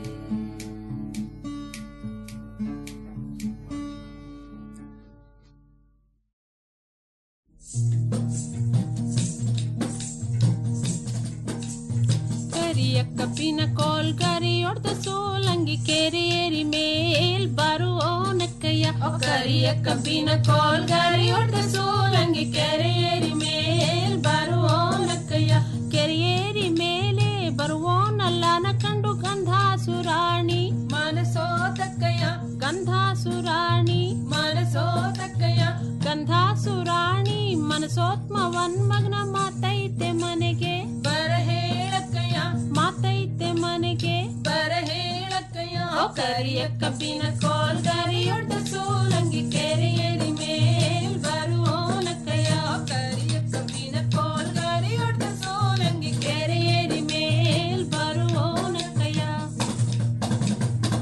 ಕರಿಯ ಕಪ್ಪಿನ ಕೋಲ್ ಕರಿಯೊಡ್ದ ಸೋಲಂಗಿ ಕೆರೆಯೇರಿ ಮೇಲ್ ಬರುವೋನಕ್ಕಯ್ಯ ಕರಿಯ ಕಬ್ಬಿನ ಕೋಲ್ ಕರಿಯೊಡ್ದ ಸೋಲಂಗಿ ಕೆರೆಯೇರಿ ಮೇಲ್ ಬರುವೋನಕ್ಕಯ್ಯ ಕೆರೆಯೇರಿ ಮೇಲೆ ಬರುವೋನಲ್ಲನ ಕಂಡು ಗಂಧಾಸುರಾಣಿ ಮನಸೋತಕ್ಕಯ್ಯ ಗಂಧಾಸುರಾಣಿ ಮನಸೋತಕ್ಕಯ್ಯ ಗಂಧಾಸುರಾಣಿ ಮನಸೋತ್ಮವನ್ ಮಗ್ನ ಮಾತೈತೆ ಮನೆಗೆ ಬರ ಹೇಳಕ್ಕಯ್ಯ ಮಾತೈತೆ ಮನೆಗೆ ಬರ ಹೇಳಕ್ಕಯ್ಯ ಓ ಕರಿಯ ಕಬ್ಬಿನ ಕೋಲ್ ಕರಿಯೊಡ್ಡ ಸೋಲಂಗಿ ಕೆರೆಯರಿ ಮೇಲ್ ಬರುವೋನಕ್ಕಯ್ಯ ಓ ಕರಿಯ ಕಬ್ಬಿನ ಕೋಲ್ ಕರಿಯೊಡ್ಡ ಸೋಲಂಗಿ ಕೆರೆಯರಿ ಮೇಲ್ ಬರುವೋನಕ್ಕಯ್ಯ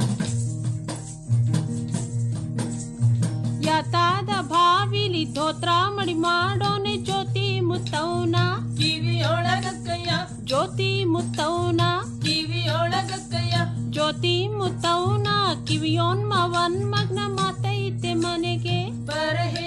ಧೋತ್ರ ಮಡಿ ಮಾಡೋನೆ ಜ್ಯೋತಿ ಮುತ್ತೌನ ಕಿವಿಯೊಳಗಕ್ಕಯ್ಯ ಜ್ಯೋತಿ ಮುತ್ತೌನ ಕಿವಿಯೊಳಗಕ್ಕಯ್ಯ ಜ್ಯೋತಿ ಮುತ್ತೌನ ಕಿವಿಯೋನ್ ಮವನ್ ಮಗ್ನ ಮಾತೈತೆ ಮನೆಗೆ ಬರಹೆ